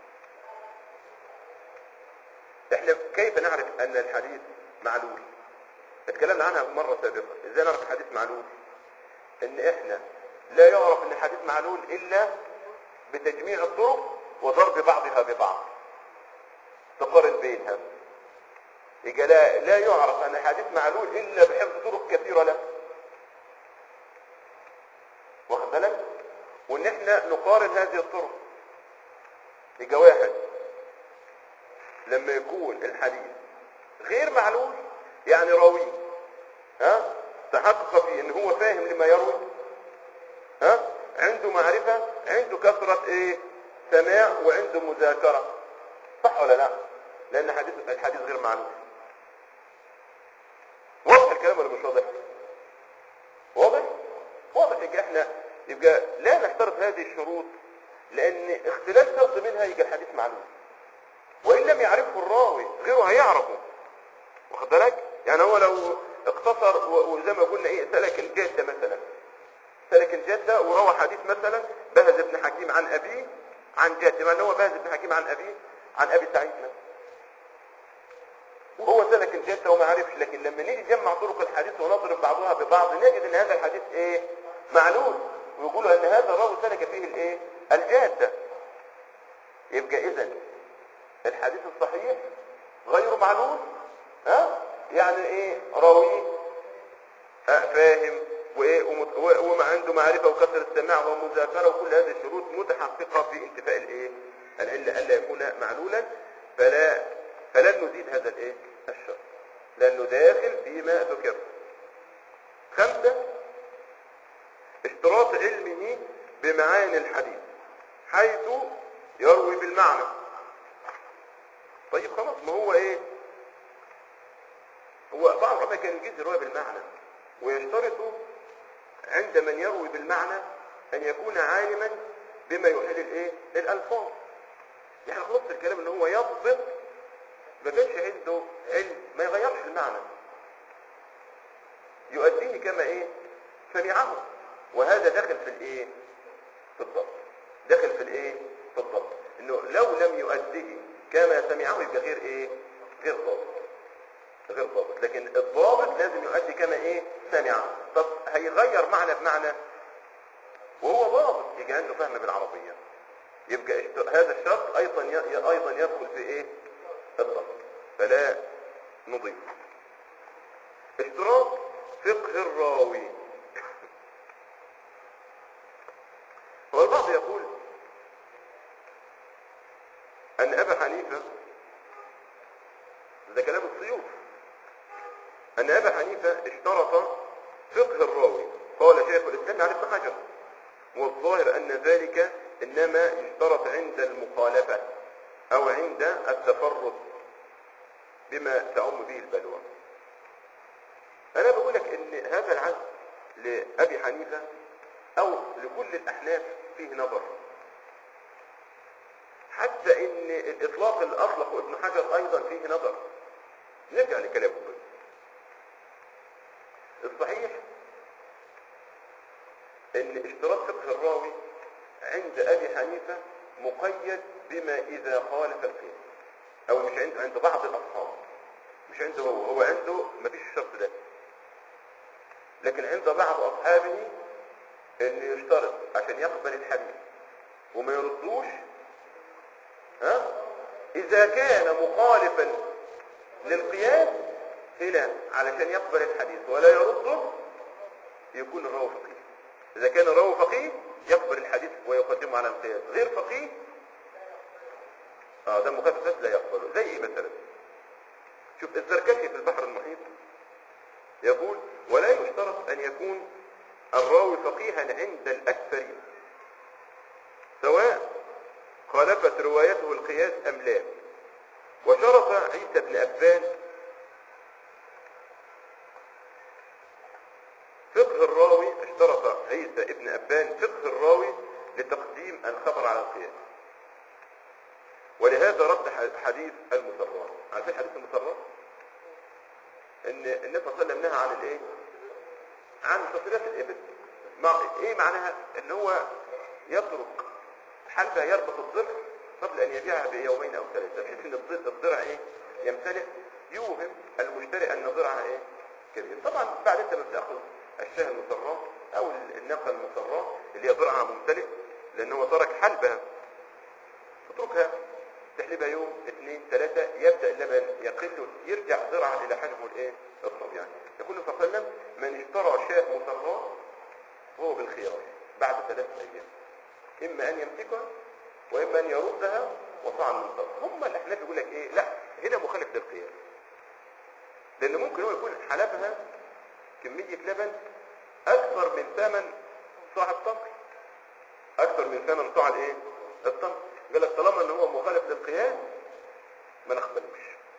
احنا كيف نعرف ان الحديث معلول اتكلمنا عنها مرة سابقة ازاي نعرف الحديث معلول ان احنا لا يعرف ان الحديث معلول الا بتجميع الطرق وضرب بعضها ببعض تقارن بينها يبقى لا, لا يعرف ان الحديث معلول الا بحفظ طرق كثيرة له واخد بالك وان احنا نقارن هذه الطرق يبقى واحد لما يكون الحديث غير معلول يعني راوي ها تحقق فيه ان هو فاهم لما يروي ها عنده معرفة عنده كثرة ايه سماع وعنده مذاكرة صح ولا لا لان حديث الحديث غير معلول واضح الكلام ولا مش واضح واضح واضح يبقى احنا يبقى لا نشترط هذه الشروط لان اختلاف شرط منها يبقى الحديث معلول وان لم يعرفه الراوي غيره هيعرفه واخد بالك يعني هو لو اقتصر و- وزي ما قلنا ايه سلك الجاده مثلا سلك الجاده وروى حديث مثلا بهز بن حكيم عن ابيه عن جاده ما ان هو بهز بن حكيم عن ابيه عن ابي سعيد مثلا وهو سلك الجاده وما عرفش لكن لما نيجي نجمع طرق الحديث ونضرب بعضها ببعض نجد ان هذا الحديث ايه معلول ويقولوا ان هذا الراوي سلك فيه الايه الجاده يبقى اذا الحديث الصحيح غير معلول ها يعني ايه راوي ها فاهم وايه ومت- و- وما عنده معرفه وكثره السماع ومذاكره وكل هذه الشروط متحققه في انتفاء الايه العله الا يكون معلولا فلا فلن نزيد هذا الايه الشرط لانه داخل فيما ذكر خمسه اشتراط علمه بمعاني الحديث حيث يروي بالمعنى طيب خلاص ما هو ايه هو بعض العلماء كان يجيز الرواية بالمعنى ويشترط عند من يروي بالمعنى ان يكون عالما بما يحيل الايه الالفاظ يعني خلاص الكلام ان هو يضبط ما كانش عنده علم ما يغيرش المعنى يؤديه كما ايه سمعه وهذا داخل في الايه في الضبط داخل في الايه في الضبط انه لو لم يؤديه كما سمعه يبقى غير ايه غير ضابط غير ضابط لكن الضابط لازم يؤدي كما ايه سمع طب هيغير معنى بمعنى وهو ضابط يجي عنده فهم بالعربية يبقى اشت- هذا الشرط ايضا ي- ي- ايضا يدخل في ايه الضبط فلا نضيف اشتراط فقه الراوي هو البعض يقول ان ابا حنيفه ده كلام السيوف أن أبا حنيفة اشترط فقه الراوي قال شيخ الإسلام عن ابن حجر والظاهر أن ذلك إنما يشترط عند المخالفة أو عند التفرد بما تعم به البلوى أنا بقول لك إن هذا العزم لأبي حنيفة أو لكل الأحناف فيه نظر حتى إن الإطلاق اللي أطلقه ابن حجر أيضا فيه نظر نرجع لكلامه بس الصحيح ان اشتراط فقه الراوي عند ابي حنيفة مقيد بما اذا خالف القياس او مش عند عند بعض الاصحاب مش عنده هو هو عنده ما فيش الشرط ده لكن عند بعض اصحابه ان يشترط عشان يقبل الحديث وما يردوش ها اذا كان مخالفا للقياس هنا علشان يقبل الحديث ولا يرده يكون الراوي فقيه اذا كان الراوي فقيه يقبل الحديث ويقدمه على القياس غير فقيه اه ده مخفف لا يقبله زي ايه مثلا شوف الزركشي في البحر المحيط يقول ولا يشترط ان يكون الراوي فقيها عند الاكثرين سواء خالفت روايته القياس ام لا وشرط عيسى بن ابان فقه الراوي اشترط عيسى ابن أبان فقه الراوي لتقديم الخبر على القياس ولهذا رد ح- حديث المسرات عارفين حديث المسرات ان النبي صلى الله عليه وسلم نهى عن الايه عن تصريات الابل مع ايه معناها ان هو يترك حلبة يربط الضرع قبل ان يبيعها بيومين او ثلاثة بحيث ان الضرع- الضرع ايه يمتلئ يوهم المشتري ان ضرعها ايه كبير طبعا بعد انت ما بتاخذ الشاه المسرات او الناقه المسرات اللي هي ضرعها ممتلئ لان هو ترك حلبها تتركها تحلبها يوم اثنين ثلاثة يبدأ اللبن يقل يرجع ضرعا إلى حجمه الإيه؟ الطبيعي يقول النبي صلى الله عليه وسلم من اشترى شاه مسرات فهو بالخيار بعد ثلاث أيام إما أن يمسكها وإما أن يردها وطعن من طرف هم الأحناف يقول لك إيه لا هنا مخالف للقياس لأن ممكن هو يكون حلبها كمية لبن أكثر من ثمن صاع التمر أكثر من ثمن صاع الإيه؟ التمر قال لك طالما إن هو مخالف للقياس ما نقبلوش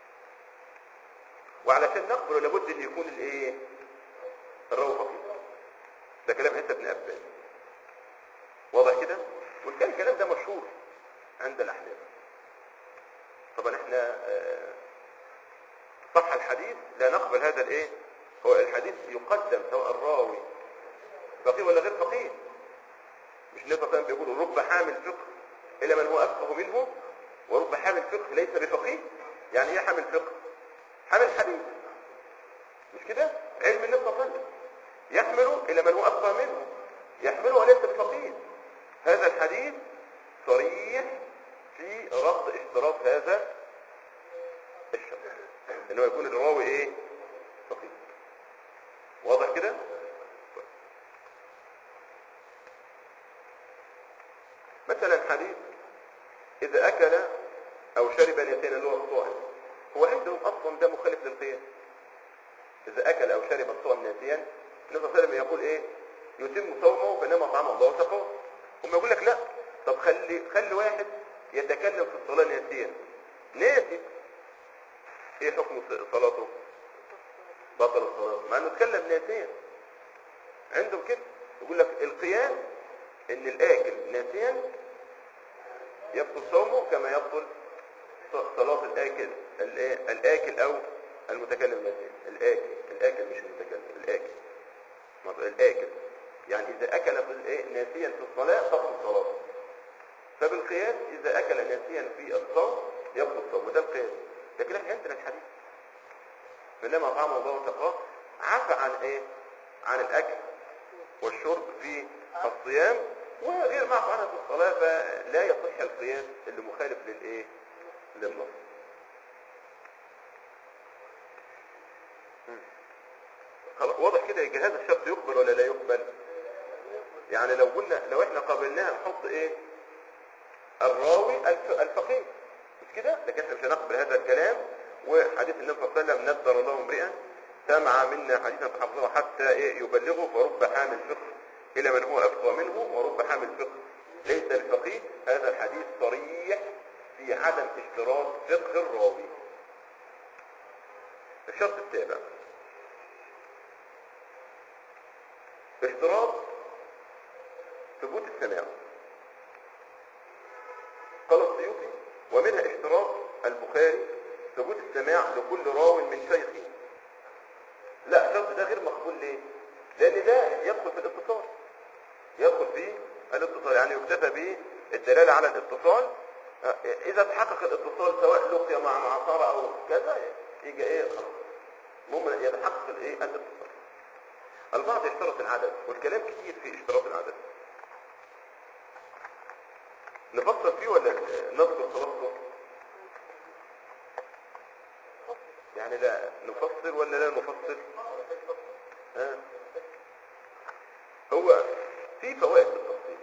وعلشان نقبله لابد إن يكون الإيه؟ الراوي فقير ده كلام عيسى بن أبان واضح كده؟ وكان الكلام ده مشهور عند الأحناف طبعا احنا آه، صح الحديث لا نقبل هذا الايه هو الحديث يقدم سواء الراوي فقيه ولا غير فقيه مش النبي صلى الله عليه وسلم بيقول رب حامل فقه الا من هو افقه منه ورب حامل فقه ليس بفقيه يعني ايه حامل فقه حامل حديث مش كده علم النبي صلى الله عليه وسلم يحمله الى من هو افقه منه يحمله وليس بفقيه هذا الحديث صريح في رفض اشتراط هذا الشرط ان هو يكون الراوي ايه فقيه واضح كده مثلا حديث اذا اكل او شرب نسينا اللي هو الصائم هو عندهم اصلا ده مخالف للقياس اذا اكل او شرب الصائم ناسيا النبي صلى الله عليه وسلم يقول ايه يتم صومه فانما طعم الله وسقاه هم يقول لك لا طب خلي خلي واحد يتكلم في الصلاه ناسيا ناسي ايه حكم صلاته بطل الصلاة مع انه اتكلم ناسيا عندهم كده يقول لك القياس ان الاكل ناسيا يبطل صومه كما يبطل ص- صلاة الاكل الايه الاكل او المتكلم ناسيا الاكل الاكل مش المتكلم الاكل ما- الاكل يعني اذا اكل في الايه ناسيا في الصلاة تبطل صلاته فبالقياس اذا اكل ناسيا في الصوم يبطل صومه ده القياس لكن احنا عندنا الحديث فلما طعم الله وتقاه عفى عن ايه عن الاكل والشرب في الصيام وغير معفى عنها في الصلاة فلا يصح القياس اللي مخالف للايه للنص مم. خلاص واضح كده يبقى هذا الشرط يقبل ولا لا يقبل يعني لو قلنا لو احنا قابلناها نحط ايه الراوي الف- الفقيه مش كده لكن احنا مش هنقبل هذا الكلام وحديث النبي صلى الله عليه وسلم نذر الله امرئا سمع منا حديثا فحفظه حتى ايه يبلغه ورب حامل فقه الى من هو افقه منه ورب حامل فقه ليس بفقيه هذا الحديث صريح في عدم اشتراط فقه الراوي الشرط السابع اشتراط ثبوت السماع قال السيوطي ومنها اشتراط البخاري ثبوت السماع لكل راو من شيخه لا الشرط ده غير مقبول ليه لان ده يدخل في الاتصال يدخل في الاتصال يعني يكتفى به الدلاله على الاتصال اه، اذا تحقق الاتصال سواء لقي مع معصره او كذا يجي ايه خلاص المهم يتحقق الايه الاتصال البعض يشترط العدد والكلام كتير في اشتراط العدد نفصل فيه ولا نذكر خلاصه يعني لا نفصل ولا لا نفصل ها هو في فوائد للتفصيل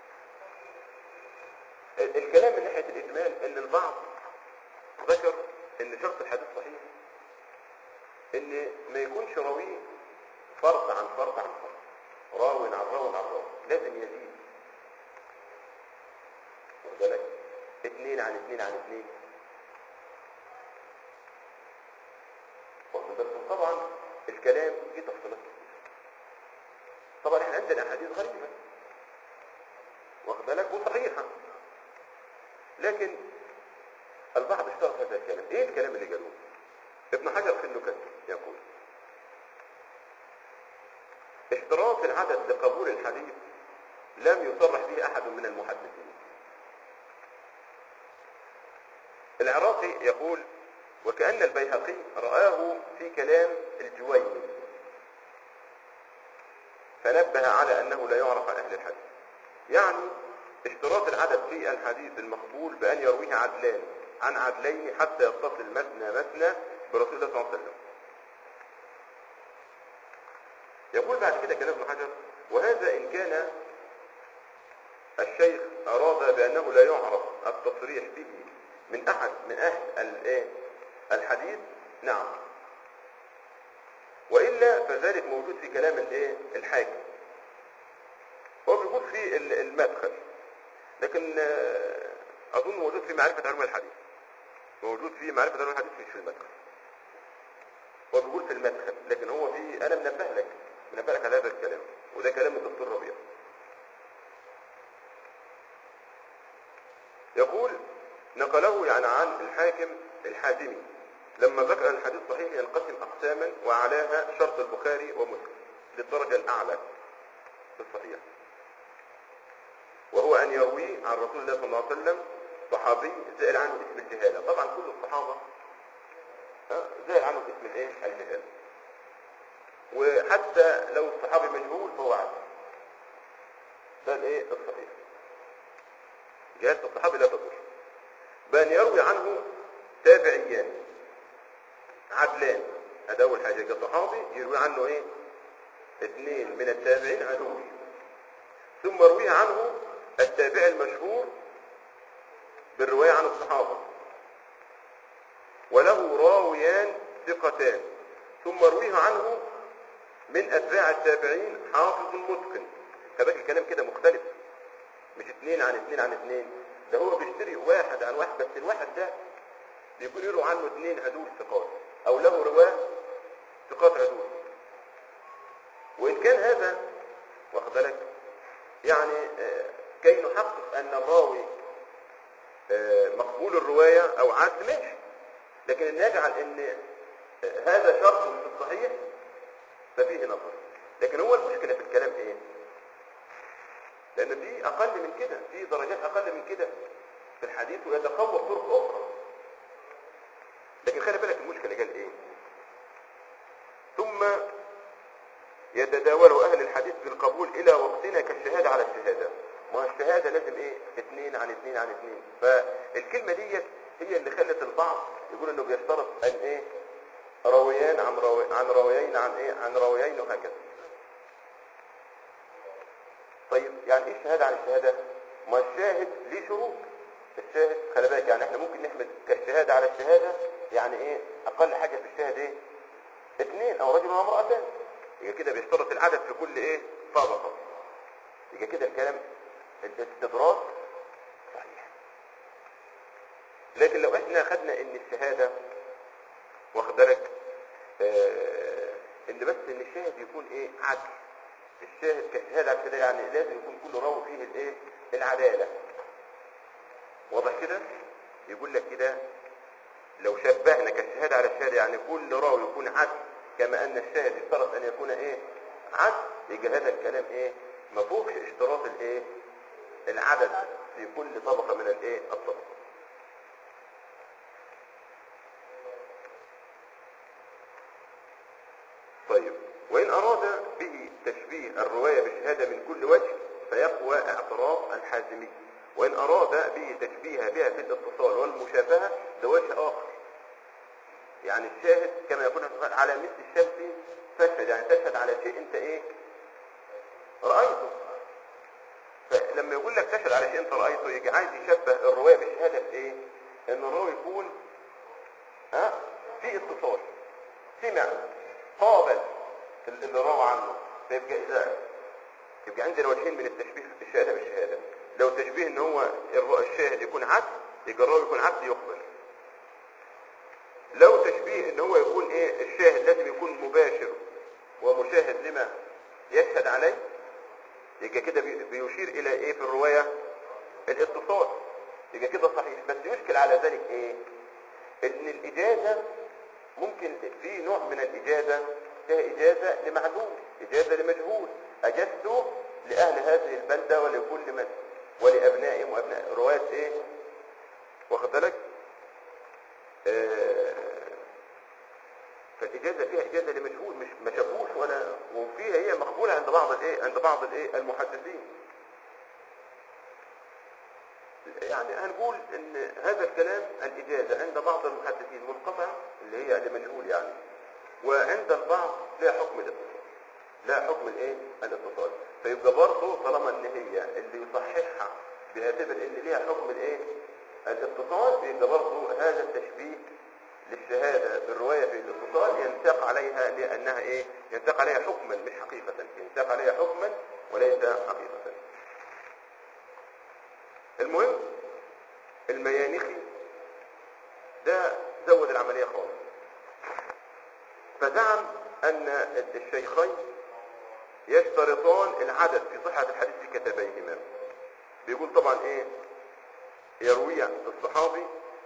ال- الكلام من ناحيه الاجمال ان البعض ذكر ان شرط الحديث صحيح ان ما يكونش راوي فرد عن فرد عن فرد راو عن راو عن راو لازم يزيد واخد بالك اثنين عن اثنين عن اثنين واخد بالك طبعا الكلام فيه تفصيلات كتير طبعا احنا عندنا احاديث غريبه واخد بالك وصحيحه لكن البعض اشترط هذا الكلام ايه الكلام اللي قالوه ابن حجر في النكت يقول اشتراط العدد لقبول الحديث لم يصرح به احد من المحدثين العراقي يقول وكأن البيهقي رآه في كلام الجويني فنبه على أنه لا يعرف عن أهل الحديث يعني اشتراط العدد في الحديث المقبول بأن يرويه عدلان عن عدلين حتى يتصل مثنى مثنى برسول الله صلى الله عليه وسلم يقول بعد كده كلام ابن حجر وهذا إن كان الشيخ أراد بأنه لا يعرف التصريح به من أحد من أهل الإيه؟ الحديث نعم وإلا فذلك موجود في كلام الإيه؟ الحاكم هو بيقول في ال- المدخل لكن آه، أظن موجود في معرفة علم الحديث موجود في معرفة علم الحديث مش في المدخل هو بيقول في المدخل لكن هو في أنا منبه لك منبه لك على هذا الكلام وده كلام الدكتور ربيع يقول نقله يعني عن الحاكم الحازمي لما ذكر أن الحديث صحيح ينقسم أقساما وعلاها شرط البخاري ومسلم للدرجة الأعلى في الصحيح وهو أن يروي عن رسول الله صلى الله عليه وسلم صحابي زائل عنه اسم الجهالة طبعا كل الصحابة ها، زائل عنه اسم الايه الجهالة وحتى لو الصحابي مجهول فهو عادل ده الايه الصحيح جهالة الصحابي لا تضر بأن يروي عنه تابعيان عدلان هذا أول حاجة كصحابي يروي عنه إيه؟ اثنين من التابعين عدول ثم يروي عنه التابع المشهور بالرواية عن الصحابة وله راويان ثقتان ثم يرويه عنه من أتباع التابعين حافظ متقن فبقى الكلام كده مختلف مش اثنين عن اثنين عن اثنين ده هو بيشتري واحد عن واحد بس الواحد ده بيكون يروى عنه اثنين عدول ثقات او له رواه ثقات عدول وان كان هذا واخد بالك يعني آه، كي نحقق ان الراوي آه، مقبول الرواية او عدل ماشي لكن ان نجعل ان آه، هذا شرط في الصحيح ففيه نظر لكن هو المشكلة في الكلام ايه لان في اقل من كده في درجات اقل من كده في الحديث ويتقوى طرق اخرى لكن خلي بالك المشكله قال ايه ثم يتداول اهل الحديث بالقبول الى وقتنا كالشهاده على الشهاده ما الشهاده لازم ايه اثنين عن اثنين عن اثنين فالكلمه ديت هي اللي خلت البعض يقول انه بيشترط ان ايه راويان عن راوي عن راويين عن ايه عن راويين وهكذا طيب يعني ايه الشهاده عن الشهاده ما الشاهد ليه شروط الشاهد خلي بالك يعني احنا ممكن نحمل كالشهاده على الشهاده يعني ايه اقل حاجه في الشاهد ايه اثنين او رجل وامرأتان يبقى كده بيشترط العدد في كل ايه طبقه يبقى كده الكلام الاستدراك صحيح لكن لو احنا خدنا ان الشهادة واخد بالك آه ان بس ان الشاهد يكون ايه عدل الشاهد كشهادة على كده يعني لازم يكون كل راوي فيه الايه العدالة واضح كده يقول لك كده لو شبهنا كالشهادة على الشهادة يعني كل راوي يكون عدل كما ان الشاهد يشترط ان يكون ايه عدل يبقى هذا الكلام ايه ما فوقش اشتراط الايه العدد في كل طبقة من الايه الطبقة طيب وإن أراد به تشبيه الرواية بالشهادة من كل وجه فيقوى اعتراف الحازمي وإن أراد به تشبيهها بها في الاتصال والمشابهة ده وجه آخر يعني الشاهد كما يقول الرسول على مثل الشمس فاشهد يعني تشهد على شيء انت ايه رأيته فلما يقول لك تشهد على شيء انت رأيته يجي عايز يشبه الرواية بالشهادة بايه ان الراوي يكون ها في اتصال سمع قابل اللي روى عنه فيبقى اذا يبقى عندنا وجهين من التشبيه في الشهادة بالشهادة لو تشبيه ان هو الر- الشاهد يكون عبد يبقى الراوي يكون عبد يقبل لو تشبيه ان هو يكون ايه الشاهد لازم يكون مباشر ومشاهد لما يشهد عليه يبقى كده بي- بيشير الى ايه في الرواية الاتصال يبقى كده صحيح بس يشكل على ذلك ايه ان الاجازة ممكن في نوع من الاجازة فيها اجازة لمعلوم اجازة لمجهول اجزته لاهل هذه البلدة ولكل من ولابنائهم وابناء رواية ايه واخد بالك آه، فالاجازه فيها اجازه لمجهول مش ما شافوش ولا وفيها هي مقبوله عند بعض الايه عند بعض الايه المحدثين يعني هنقول ان هذا الكلام الاجازه عند بعض المحدثين منقطعه اللي هي لمجهول يعني وعند البعض لها حكم الاتصال لا حكم الايه الاتصال فيبقى برضه طالما ان هي اللي يصححها بيعتبر ان ليها حكم الايه الاتصال يبقى برضه هذا التشبيه للشهاده بالروايه في الاتصال ينساق عليها لانها ايه ينساق عليها حكما مش حقيقه ينساق عليها حكما وليس حقيقه المهم الميانخي ده زود العمليه خالص فزعم ان الشيخين يشترطان العدد في صحة الحديث في كتابيهما بيقول طبعا ايه يروي الصحابي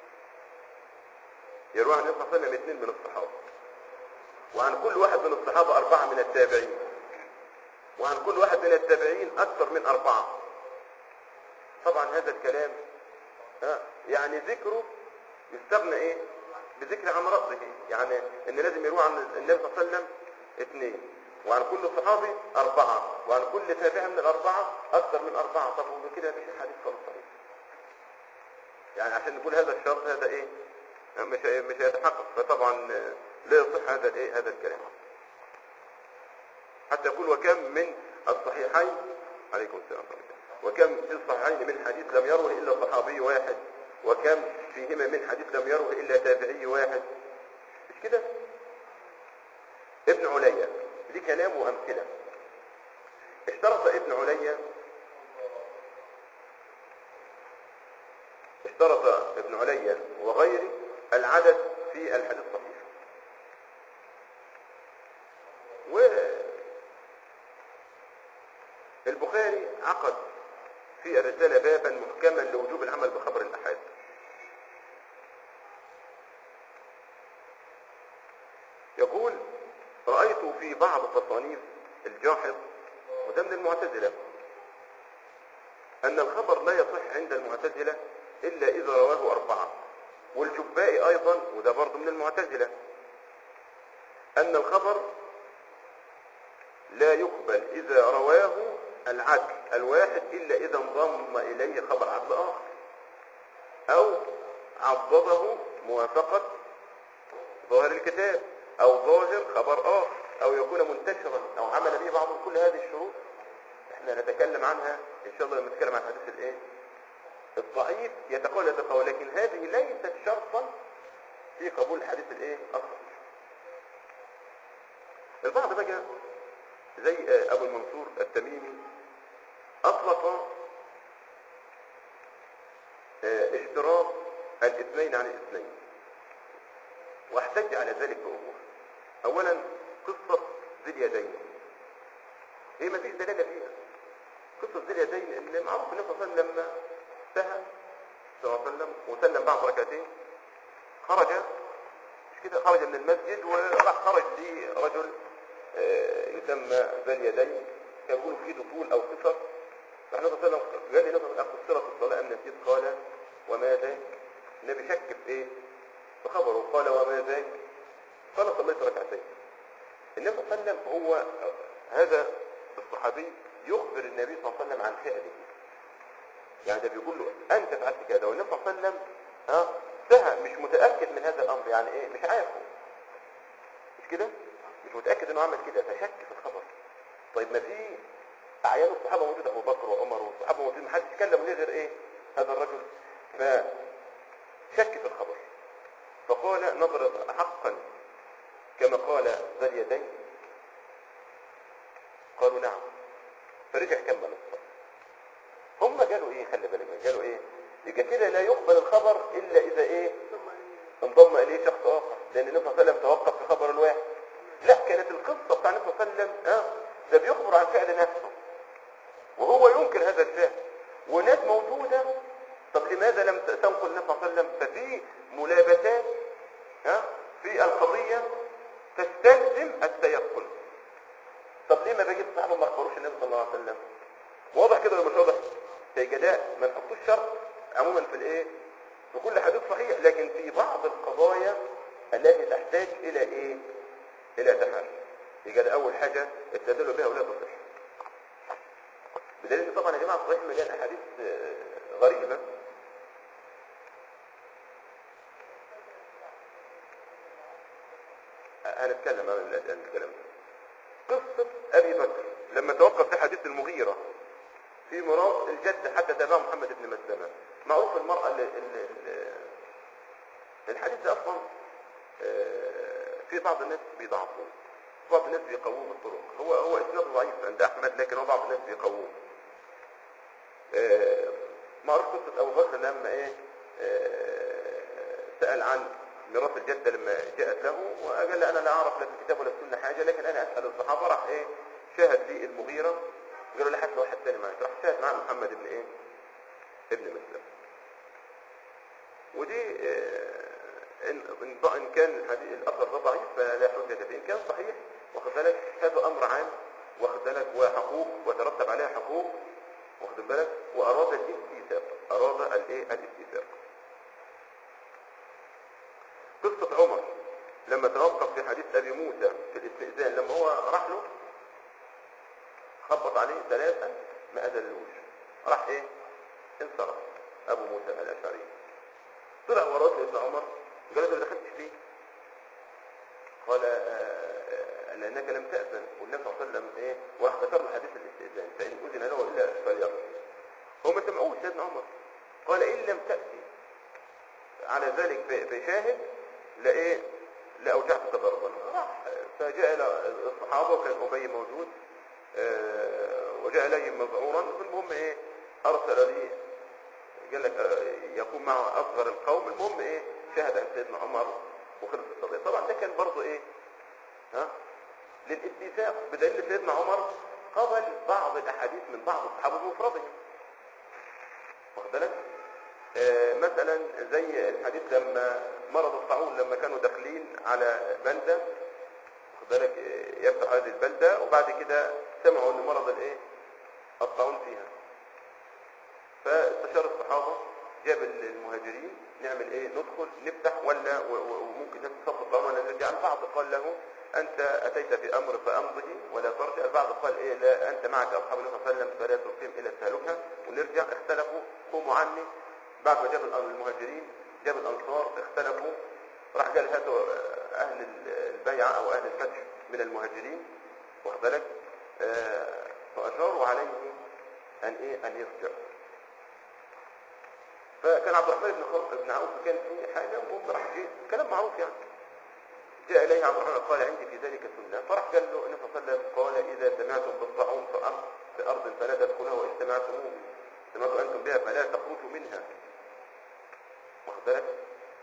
يروي عن النبي صلى الله عليه وسلم اثنين من الصحابة وعن كل واحد من الصحابة أربعة من التابعين وعن كل واحد من التابعين أكثر من أربعة طبعا هذا الكلام ها يعني ذكره يستغنى ايه بذكر عن رأسه يعني ان لازم يروى عن النبي صلى الله عليه وسلم اثنين وعن كل صحابي أربعة وعن كل تابع من الأربعة أكثر من أربعة طب وكده مش الحديث خالص صحيح يعني عشان نقول هذا الشرط هذا ايه مش مش هيتحقق فطبعا لا يصح هذا الايه هذا الكلام حتى يقول وكم من الصحيحين عليكم السلام ورحمة الله. وكم في الصحيحين من حديث لم يروه الا صحابي واحد وكم فيهما من حديث لم يروه الا تابعي واحد مش كده ابن عليا دي كلام وامثله اشترط ابن عليا اشترط ابن عليا وغيره العدد في الحديث الصحيح والبخاري عقد في الرسالة بابا محكما لوجوب العمل بخبر الأحاد يقول رأيت في بعض تصانيف الجاحظ وده من المعتزلة أن الخبر لا يصح عند المعتزلة إلا إذا رواه أربعة والجبائي أيضا وده برضه من المعتزلة أن الخبر لا يقبل إذا رواه العدل الواحد إلا إذا انضم إليه خبر عدل آخر أو عضده موافقة ظاهر الكتاب أو ظاهر خبر آخر أو يكون منتشرا أو عمل به بعض كل هذه الشروط احنا نتكلم عنها إن شاء الله لما نتكلم عن حديث الإيه الضعيف يتقول يتقول لكن هذه ليست شرطا في قبول الحديث الإيه الصحيح البعض بقى زي أبو المنصور التميمي أطلق اشتراط الإثبات الاثنين عن الاثنين واحتج على ذلك بأمور اولا قصة ذي اليدين هي ما فيش دلالة فيها قصة ذي اليدين ان معروف النبي صلى الله عليه وسلم لما سهى صلى الله عليه وسلم وسلم بعد ركعتين خرج مش كده خرج من المسجد وراح خرج لي رجل آه، يسمى ذا اليدين كان يقول في طول او قصر فالنبي صلى الله عليه وسلم قال لي نظر اقصرت الصلاة ام نسيت قال وما ذاك النبي شك في ايه فخبره قال وما ذاك قال صليت ركعتين النبي صلى الله عليه وسلم هو هذا الصحابي يخبر النبي صلى الله عليه وسلم عن فعله يعني ده بيقول له انت فعلت كذا والنبي صلى الله عليه وسلم ها سهى مش متاكد من هذا الامر يعني ايه مش عارفه مش كده مش متاكد انه عمل كده فشك في الخبر طيب ما في اعيان الصحابه موجوده ابو بكر وعمر والصحابه موجودين ما حدش يتكلم ليه غير ايه هذا الرجل فشك في الخبر فقال نظر حقا كما قال ذا اليدين قالوا نعم فرجع كمل الصلاة هم قالوا ايه خلي بالك قالوا ايه يبقى كده لا يقبل الخبر الا اذا ايه انضم اليه شخص اخر لان النبي صلى الله عليه وسلم توقف في خبر الواحد لا كانت القصه بتاع النبي صلى الله عليه وسلم اه ده بيخبر عن فعل نفسه وهو ينكر هذا الفعل وناس موجوده طب لماذا لم تنقل النبي صلى الله عليه وسلم ففي ملابسات ها في القضيه تستلزم التيقن طب ليه ما بيجي الصحابه ما اخبروش النبي صلى الله عليه وسلم واضح كده ولا مش واضح في جداء ما نحطوش شرط عموما في الايه في كل حديث صحيح لكن في بعض القضايا التي تحتاج الى ايه الى تحري يبقى ده اول حاجه استدلوا بها ولا تصح بدليل ان طبعا يا جماعه صحيح مليان احاديث آه، غريبه هنتكلم عن ال- عن الكلام ده قصة أبي بكر لما توقف في حديث المغيرة في مراد الجد حتى تابعه محمد بن مسلمة معروف المرأة اللي, اللي, اللي الحديث ده أصلا آه، في بعض الناس بيضعفوه بعض الناس بيقووه بالطرق هو هو إسناد ضعيف عند أحمد لكن هو بعض الناس بيقووه آه، معروف قصة أبو بكر لما إيه آه، سأل عن ميراث الجدة لما جاءت له وقال له أنا لا أعرف لا في الكتاب ولا في السنة حاجة لكن أنا أسأل الصحابة راح إيه شاهد لي المغيرة قالوا له حتى واحد ثاني معك راح شاهد مع محمد بن إيه ابن مسلم ودي آه، إن, إن, إن كان الحديث الأثر ده ضعيف فلا حجة فيه إن كان صحيح واخد بالك هذا أمر عام واخد بالك وحقوق وترتب عليها حقوق واخد بالك وأراد الاستيثاق أراد الإيه الاستيثاق قصة عمر لما توقف في حديث أبي موسى في الاستئذان لما هو راح له خبط عليه ثلاثة ما أذلوش راح إيه انصرف أبو موسى الأشعري طلع وراه سيدنا عمر قال له ما دخلتش فيه قال آه، آه، لأنك لم تأذن والنبي صلى الله عليه وسلم إيه وراح ذكر له حديث الاستئذان فإن أذن له إلا فليقل هو ما سمعوش سيدنا عمر قال إن لم تأتي على ذلك ب- بشاهد لإيه لأوجعتك ضربا راح فجاء إلى الصحابة وكان أبي موجود آه، وجاء إليهم مذعورا المهم إيه أرسل لي قال لك آه، يكون معه أصغر القوم المهم إيه شهد عند سيدنا عمر وخلص القضية طبعا ده كان برضه إيه ها للاتفاق بدليل سيدنا عمر قبل بعض الأحاديث من بعض الصحابة بمفردهم واخد بالك آه، مثلا زي الحديث لما مرض الطاعون لما كانوا داخلين على بلده واخد بالك آه، يفتح هذه البلده وبعد كده سمعوا ان مرض الايه الطاعون فيها فاستشار الصحابه جاب المهاجرين نعمل ايه ندخل نفتح ولا و- و- وممكن الناس تصاب الطاعون ولا نرجع البعض قال له انت اتيت في امر فامضه ولا ترجع البعض قال ايه لا انت معك اصحاب النبي صلى الله عليه وسلم فلا تقيم الى التهلكه ونرجع اختلفوا قوموا عني بعد ما جاب الأ- المهاجرين جاب الانصار اختلفوا راح قال هاتوا آه، اهل ال- البيعه او اهل الفتح من المهاجرين واخد بالك آه، فاشاروا عليه ان ايه ان يرجع فكان عبد الرحمن بن خالد بن عوف كان في حاجه المهم راح جه كلام معروف يعني جاء اليه عبد الرحمن قال عندي في ذلك سنه فراح قال له النبي صلى الله عليه وسلم قال اذا سمعتم بالطاعون في ارض في ارض فلا تدخلوها وان سمعتموه سمعتم انتم بها فلا تخرجوا منها واخد بالك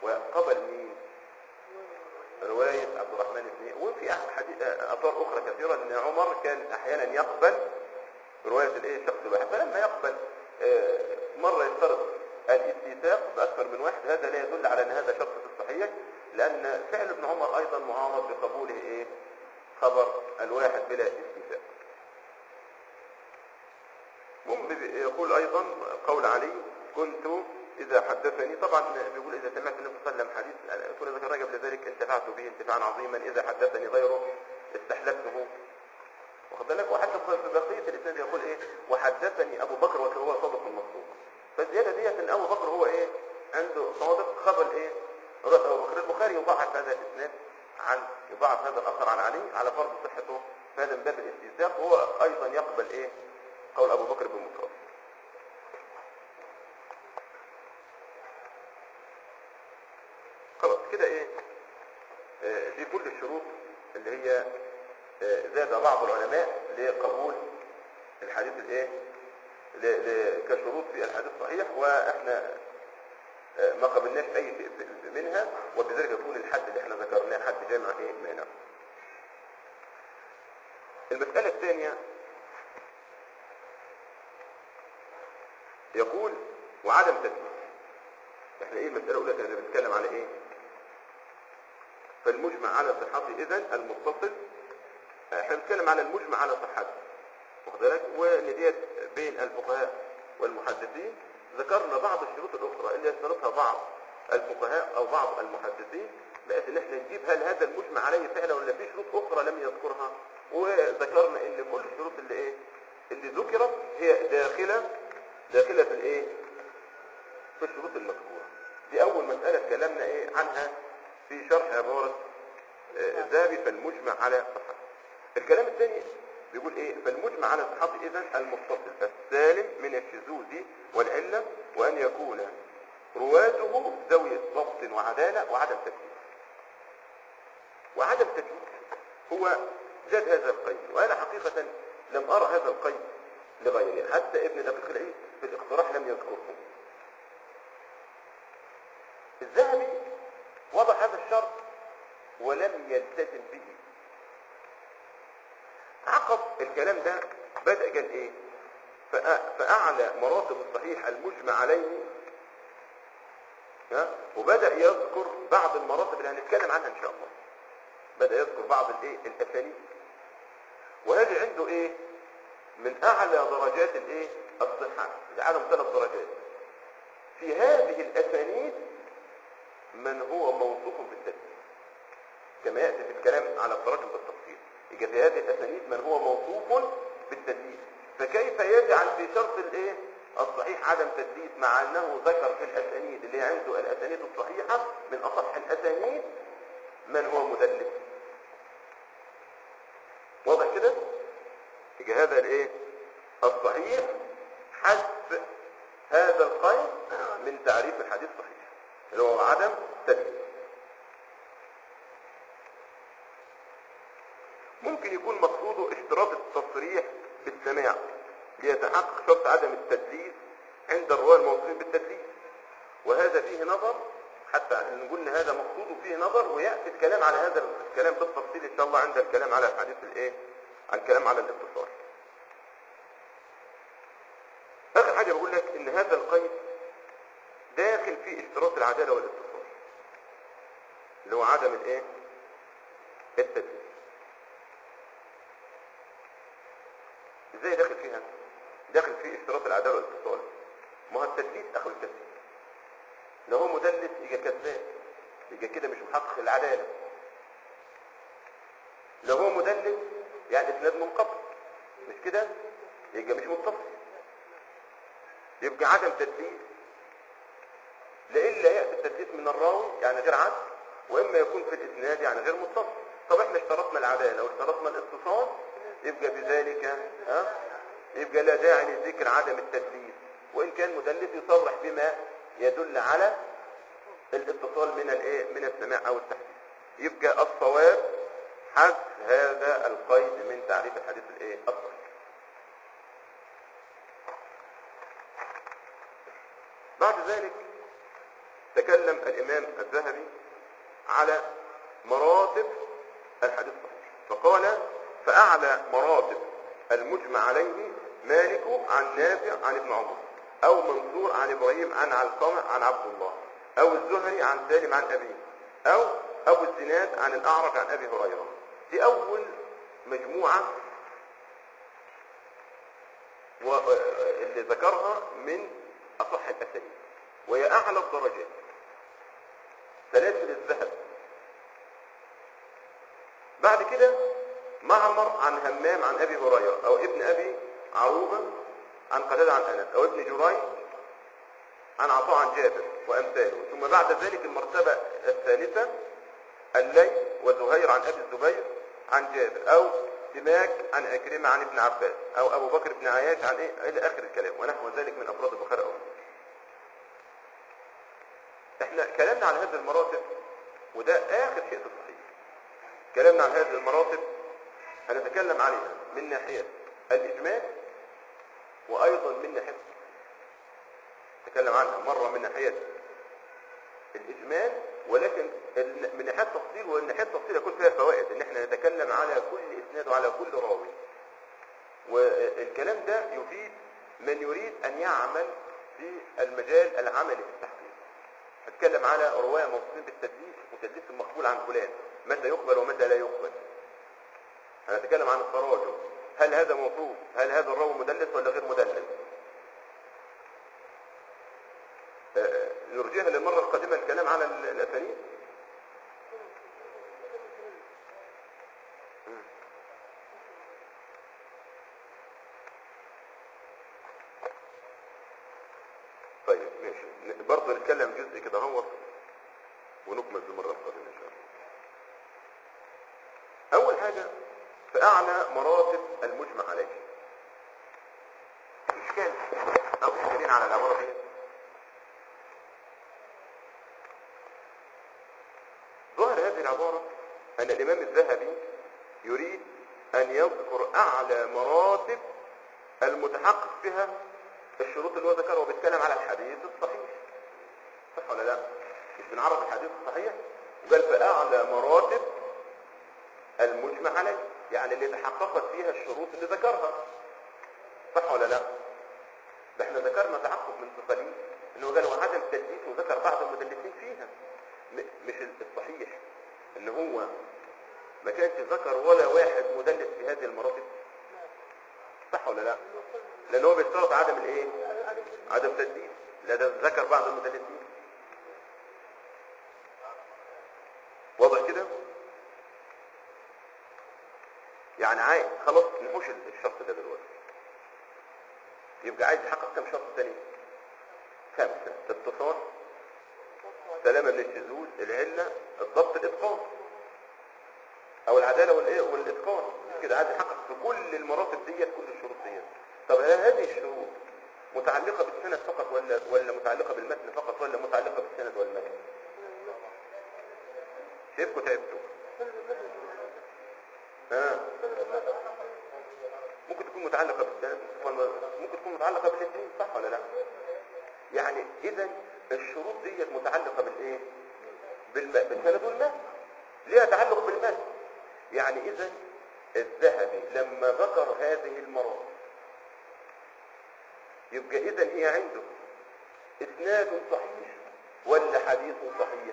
وقبل مين رواية عبد الرحمن بن وفي حديث أثار أخرى كثيرة أن عمر كان أحيانا يقبل رواية الإيه الشخص الواحد فلما يقبل آه، مرة يفترض الاستيثاق بأكثر من واحد هذا لا يدل على أن هذا شخص في الصحيح لأن فعل ابن عمر أيضا معارض بقبوله إيه خبر الواحد بلا استيثاق هم يقول أيضا قول علي كنت إذا حدثني طبعا بيقول إذا سمعت النبي صلى الله عليه وسلم حديث كنا ذكرنا قبل ذلك انتفعت به انتفاعا عظيما إذا حدثني غيره استحلفته واخد بالك وحتى في بقية الإسناد يقول إيه وحدثني أبو بكر وهو صادق المصدوق فالزيادة ديت إن أبو بكر هو إيه عنده صادق خبر إيه أبو بكر البخاري يضاعف هذا الإسناد عن يضاعف هذا الأثر عن علي على فرض صحته فهذا من باب الاستيثاق وهو أيضا يقبل إيه قول أبو بكر بن مطرف خلاص كده ايه آه، دي كل الشروط اللي هي آه، زاد بعض العلماء لقبول الحديث الايه ل- ل- كشروط في الحديث الصحيح واحنا آه، ما قبلناش اي شيء في- منها وبذلك يكون الحد اللي احنا ذكرناه حد جامع ايه مانع المسألة الثانية يقول وعدم تدليس احنا ايه المسألة الأولى احنا بنتكلم على ايه فالمجمع على صحته اذا المتصل احنا بنتكلم على المجمع على صحته واخد بالك وان ديت بين الفقهاء والمحدثين ذكرنا بعض الشروط الاخرى اللي يشترطها بعض الفقهاء او بعض المحدثين بحيث ان احنا نجيب هل هذا المجمع عليه فعلا ولا في شروط اخرى لم يذكرها وذكرنا ان كل الشروط اللي ايه اللي ذكرت هي داخله داخله في الايه في الشروط المذكوره دي اول مساله اتكلمنا ايه عنها في شرح عباره آه، الذهبي فالمجمع على صحته الكلام الثاني بيقول ايه فالمجمع على صحته اذا المتصل السالم من الشذوذ والعله وان يكون رواته ذوي ضبط وعداله وعدم تدليس وعدم تدليس هو زاد هذا القيد وانا حقيقه لم ارى هذا القيد لغيره حتى ابن دقيق العيد في الاقتراح لم يذكره الذهبي وضع هذا الشرط ولم يلتزم به عقب الكلام ده بدأ قال ايه فأ- فأعلى مراتب الصحيح المجمع عليه ها؟ وبدأ يذكر بعض المراتب اللي هنتكلم عنها ان شاء الله بدأ يذكر بعض الايه الاسانيد وهذه عنده ايه من اعلى درجات الايه الصحة جعلهم ثلاث درجات في هذه الاسانيد من هو موصوف بالتدليس كما يأتي في الكلام على التراجم بالتفصيل يجي في هذه الأسانيد من هو موصوف بالتدليس فكيف يجعل في شرط الايه الصحيح عدم تدليس مع انه ذكر في الاسانيد اللي عنده الاسانيد الصحيحه من اصح الاسانيد من هو مدلس واضح كده يجي هذا الايه الصحيح حذف هذا القيد من تعريف الحديث الصحيح اللي هو عدم تدليس ممكن يكون مقصوده اشتراط التصريح بالسماع ليتحقق شرط عدم التدليس عند الرواة الموصولين بالتدليس وهذا فيه نظر حتى نقول ان هذا مقصود فيه نظر وياتي الكلام على هذا الكلام بالتفصيل ان شاء الله عند الكلام على الحديث الايه عن الكلام على الاتصال اخر حاجه بقول لك ان هذا القيد داخل في اشتراط العداله والاتصال اللي هو عدم الايه التدليس ازاي داخل فيها داخل في اشتراط العداله والاتصال ما هو التدليس اخو التدليس لو هو مدلس يبقى كذاب يبقى كده مش محقق العداله لو هو مدلس يعني اسناد منقطع مش كده يبقى مش متصل يبقى عدم تدليس لإلا يأتي التدليس من الراوي يعني غير عدل وإما يكون في الإسناد يعني غير متصل طب احنا اشترطنا العدالة واشترطنا الاتصال يبقى بذلك ها يبقى لا داعي لذكر عدم التدليس وإن كان مدلس يصرح بما يدل على الاتصال من الايه من السماع او التحديث يبقى الصواب حذف هذا القيد من تعريف الحديث الايه الصحيح بعد ذلك تكلم الامام الذهبي على مراتب الحديث الصحيح فقال فأعلى مراتب المجمع عليه مالك عن نافع عن ابن عمر أو منصور عن إبراهيم عن علقمة عن عبد الله أو الزهري عن سالم عن أبيه أو أبو الزناد عن الأعرج عن أبي هريرة دي أول مجموعة واللي ذكرها من أصح الأساليب وهي أعلى الدرجات سلاسل الذهب بعد كده معمر عن همام عن أبي هريرة أو ابن أبي عروبة عن قتادة عن أنس أو ابن جريج عن عطاء عن جابر وأمثاله ثم بعد ذلك المرتبة الثالثة الليل وزهير عن أبي الزبير عن جابر أو سماك عن عكرمة عن ابن عباس أو أبو بكر بن عياش عن إيه إلى آخر الكلام ونحو ذلك من أفراد البخاري أو مسلم. احنا كلامنا على هذه المراتب وده آخر شيء في الصحيح كلامنا عن هذه المراتب هنتكلم عليها من ناحية الإجمال وأيضا من ناحية نتكلم عنها مرة من ناحية الإجمال ولكن ال- من ناحية التفصيل ومن ناحية التفصيل يكون فيها فوائد إن احنا نتكلم على كل إسناد وعلى كل راوي والكلام ده يفيد من يريد أن يعمل في المجال العملي في التحقيق هتكلم على رواية موصولين بالتدليس وتدليس المقبول عن فلان متى يقبل ومتى لا يقبل هنتكلم عن التراجم هل هذا موصول هل هذا الراوي مدلس ولا غير مدلس آه، نرجئها للمرة القادمة الكلام على ال- الأسانيد مم. طيب ماشي ن- برضه نتكلم جزء كده هو ونكمل في المرة القادمة إن شاء الله أول حاجة في أعلى مراتب المجمع عليه إشكال أو إشكالين على العبارة دي ظهر هذه العبارة أن الإمام الذهبي يريد أن يذكر أعلى مراتب المتحقق بها الشروط اللي هو ذكرها وبيتكلم على الحديث الصحيح صح ولا لا؟ مش بنعرف الحديث الصحيح قال فأعلى مراتب المجمع عليه يعني اللي تحققت فيها الشروط اللي ذكرها صح ولا لا؟ ده احنا ذكرنا تحقق من صفالين انه قال وعدم تدليس وذكر بعض المدلسين فيها م- مش الصحيح ان هو ما كانش ذكر ولا واحد مدلس في هذه المراتب صح ولا لا لان هو بيشترط عدم الايه عدم تدليس لا ده ذكر بعض المدلسين واضح كده يعني عايز خلاص نحوش الشرط ده دلوقتي يبقى عايز يحقق كم شرط تاني خمسة اتصال سلامة من الشذوذ العلة الضبط الإتقان أو العدالة والإيه والإتقان مش كده عايز يحقق في كل المراتب ديت كل الشروط ديت طب هل هذه الشروط متعلقة بالسند فقط ولا ولا متعلقة بالمتن فقط ولا متعلقة بالسند والمتن؟ شايفكم تعبتوا ها ممكن تكون متعلقة بالسند ولا ممكن تكون متعلقة بالاثنين صح ولا لا؟ يعني إذا الشروط ديت متعلقة بالإيه؟ بالم... بالسند والمتن ليها تعلق بالمتن يعني إذا الذهبي لما ذكر هذه المراتب يبقى إذا هي عنده إسناد صحيح ولا حديث صحيح؟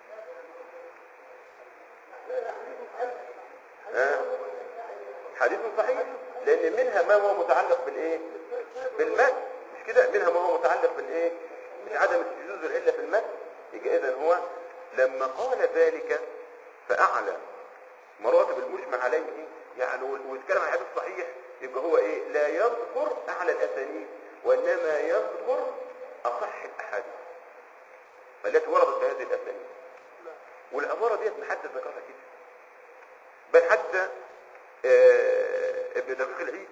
ها؟ حديث صحيح لأن منها ما هو متعلق بالإيه؟ بالمتن مش كده منها ما هو متعلق بالإيه؟ من عدم الشذوذ العلة في المتن يبقى إذا هو لما قال ذلك فأعلى مراتب المجمع عليه يعني ويتكلم عن الحديث الصحيح يبقى هو ايه لا يذكر اعلى الاسانيد وانما يذكر اصح الاحاديث التي وردت في هذه الاسانيد والعباره ديت محدد ذكرها كده بل حتى آه ابن دقيق العيد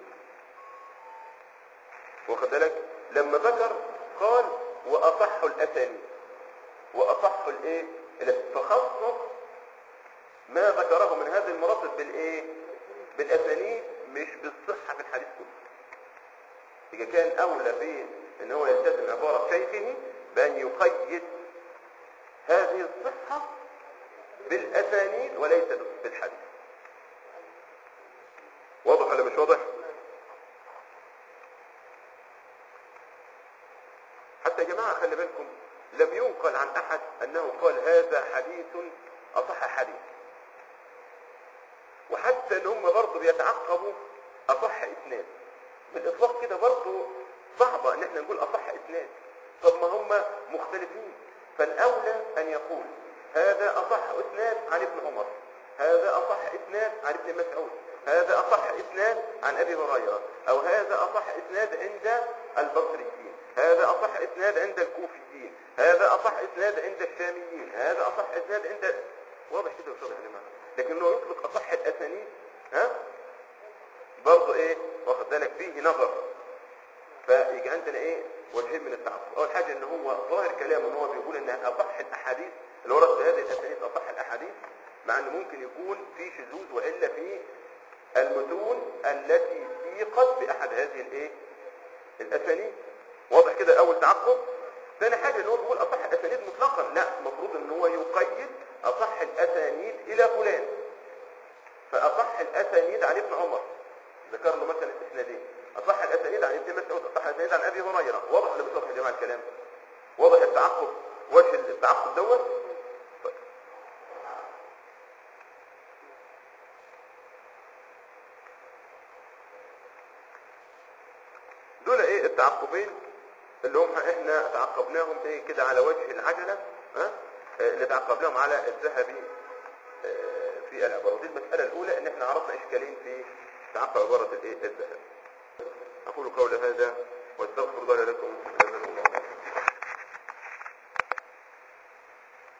واخد بالك لما ذكر قال واصح الاسانيد واصح الايه فخصص ما ذكره من هذه المراتب بالايه بالاسانيد مش بالصحه في الحديث كله يبقى كان اولى بين ان هو يلتزم عباره شيخه بان يقيد هذه الصحه بالاسانيد وليس بالحديث واضح ولا مش واضح حتى يا جماعة خلي بالكم لم ينقل عن احد انه قال هذا حديث اصح حديث وحتى ان هم برضه بيتعقبوا اصح اسناد بالاطلاق كده برضه صعبة ان احنا نقول اصح اسناد طب ما هم مختلفين فالاولى ان يقول هذا اصح اسناد عن ابن عمر هذا اصح اسناد عن ابن مسعود هذا اصح اسناد عن ابي هريره او هذا اصح اسناد عند البصريين هذا اصح اسناد عند الكوفيين هذا اصح اسناد عند الشاميين هذا اصح اسناد عند واضح كده وش واضح يا جماعه لكن انه يطلق اصح الاسانيد ها برضه ايه واخد بالك فيه نظر فيجي عندنا ايه وجهين من التعصب اول حاجه ان هو ظاهر كلامه ان هو بيقول ان اصح الاحاديث اللي ورد بهذه الاسانيد اصح الاحاديث مع انه ممكن يكون في شذوذ والا في المتون التي سيقت باحد هذه الايه الاسانيد واضح كده اول تعقب ثاني حاجه ان هو بيقول اصح الاسانيد مطلقا لا المفروض ان هو يقيد اصح الاسانيد الى فلان فاصح الاسانيد عن ابن عمر ذكر له مثلا اسنادين اصح الاسانيد عن ابن مسعود اصح الاسانيد عن ابي هريره واضح ولا مش واضح يا جماعه الكلام واضح التعقب وجه التعقب دوت طيب. دول ايه التعقبين اللي هم احنا تعقبناهم ايه كده على وجه العجله ها آه، اللي تعقبناهم على الذهبي آه، في العبارة دي المسألة الأولى إن احنا عرفنا إشكالين في تعقب عبارة الإيه الذهب أقول قول هذا واستغفر الله لكم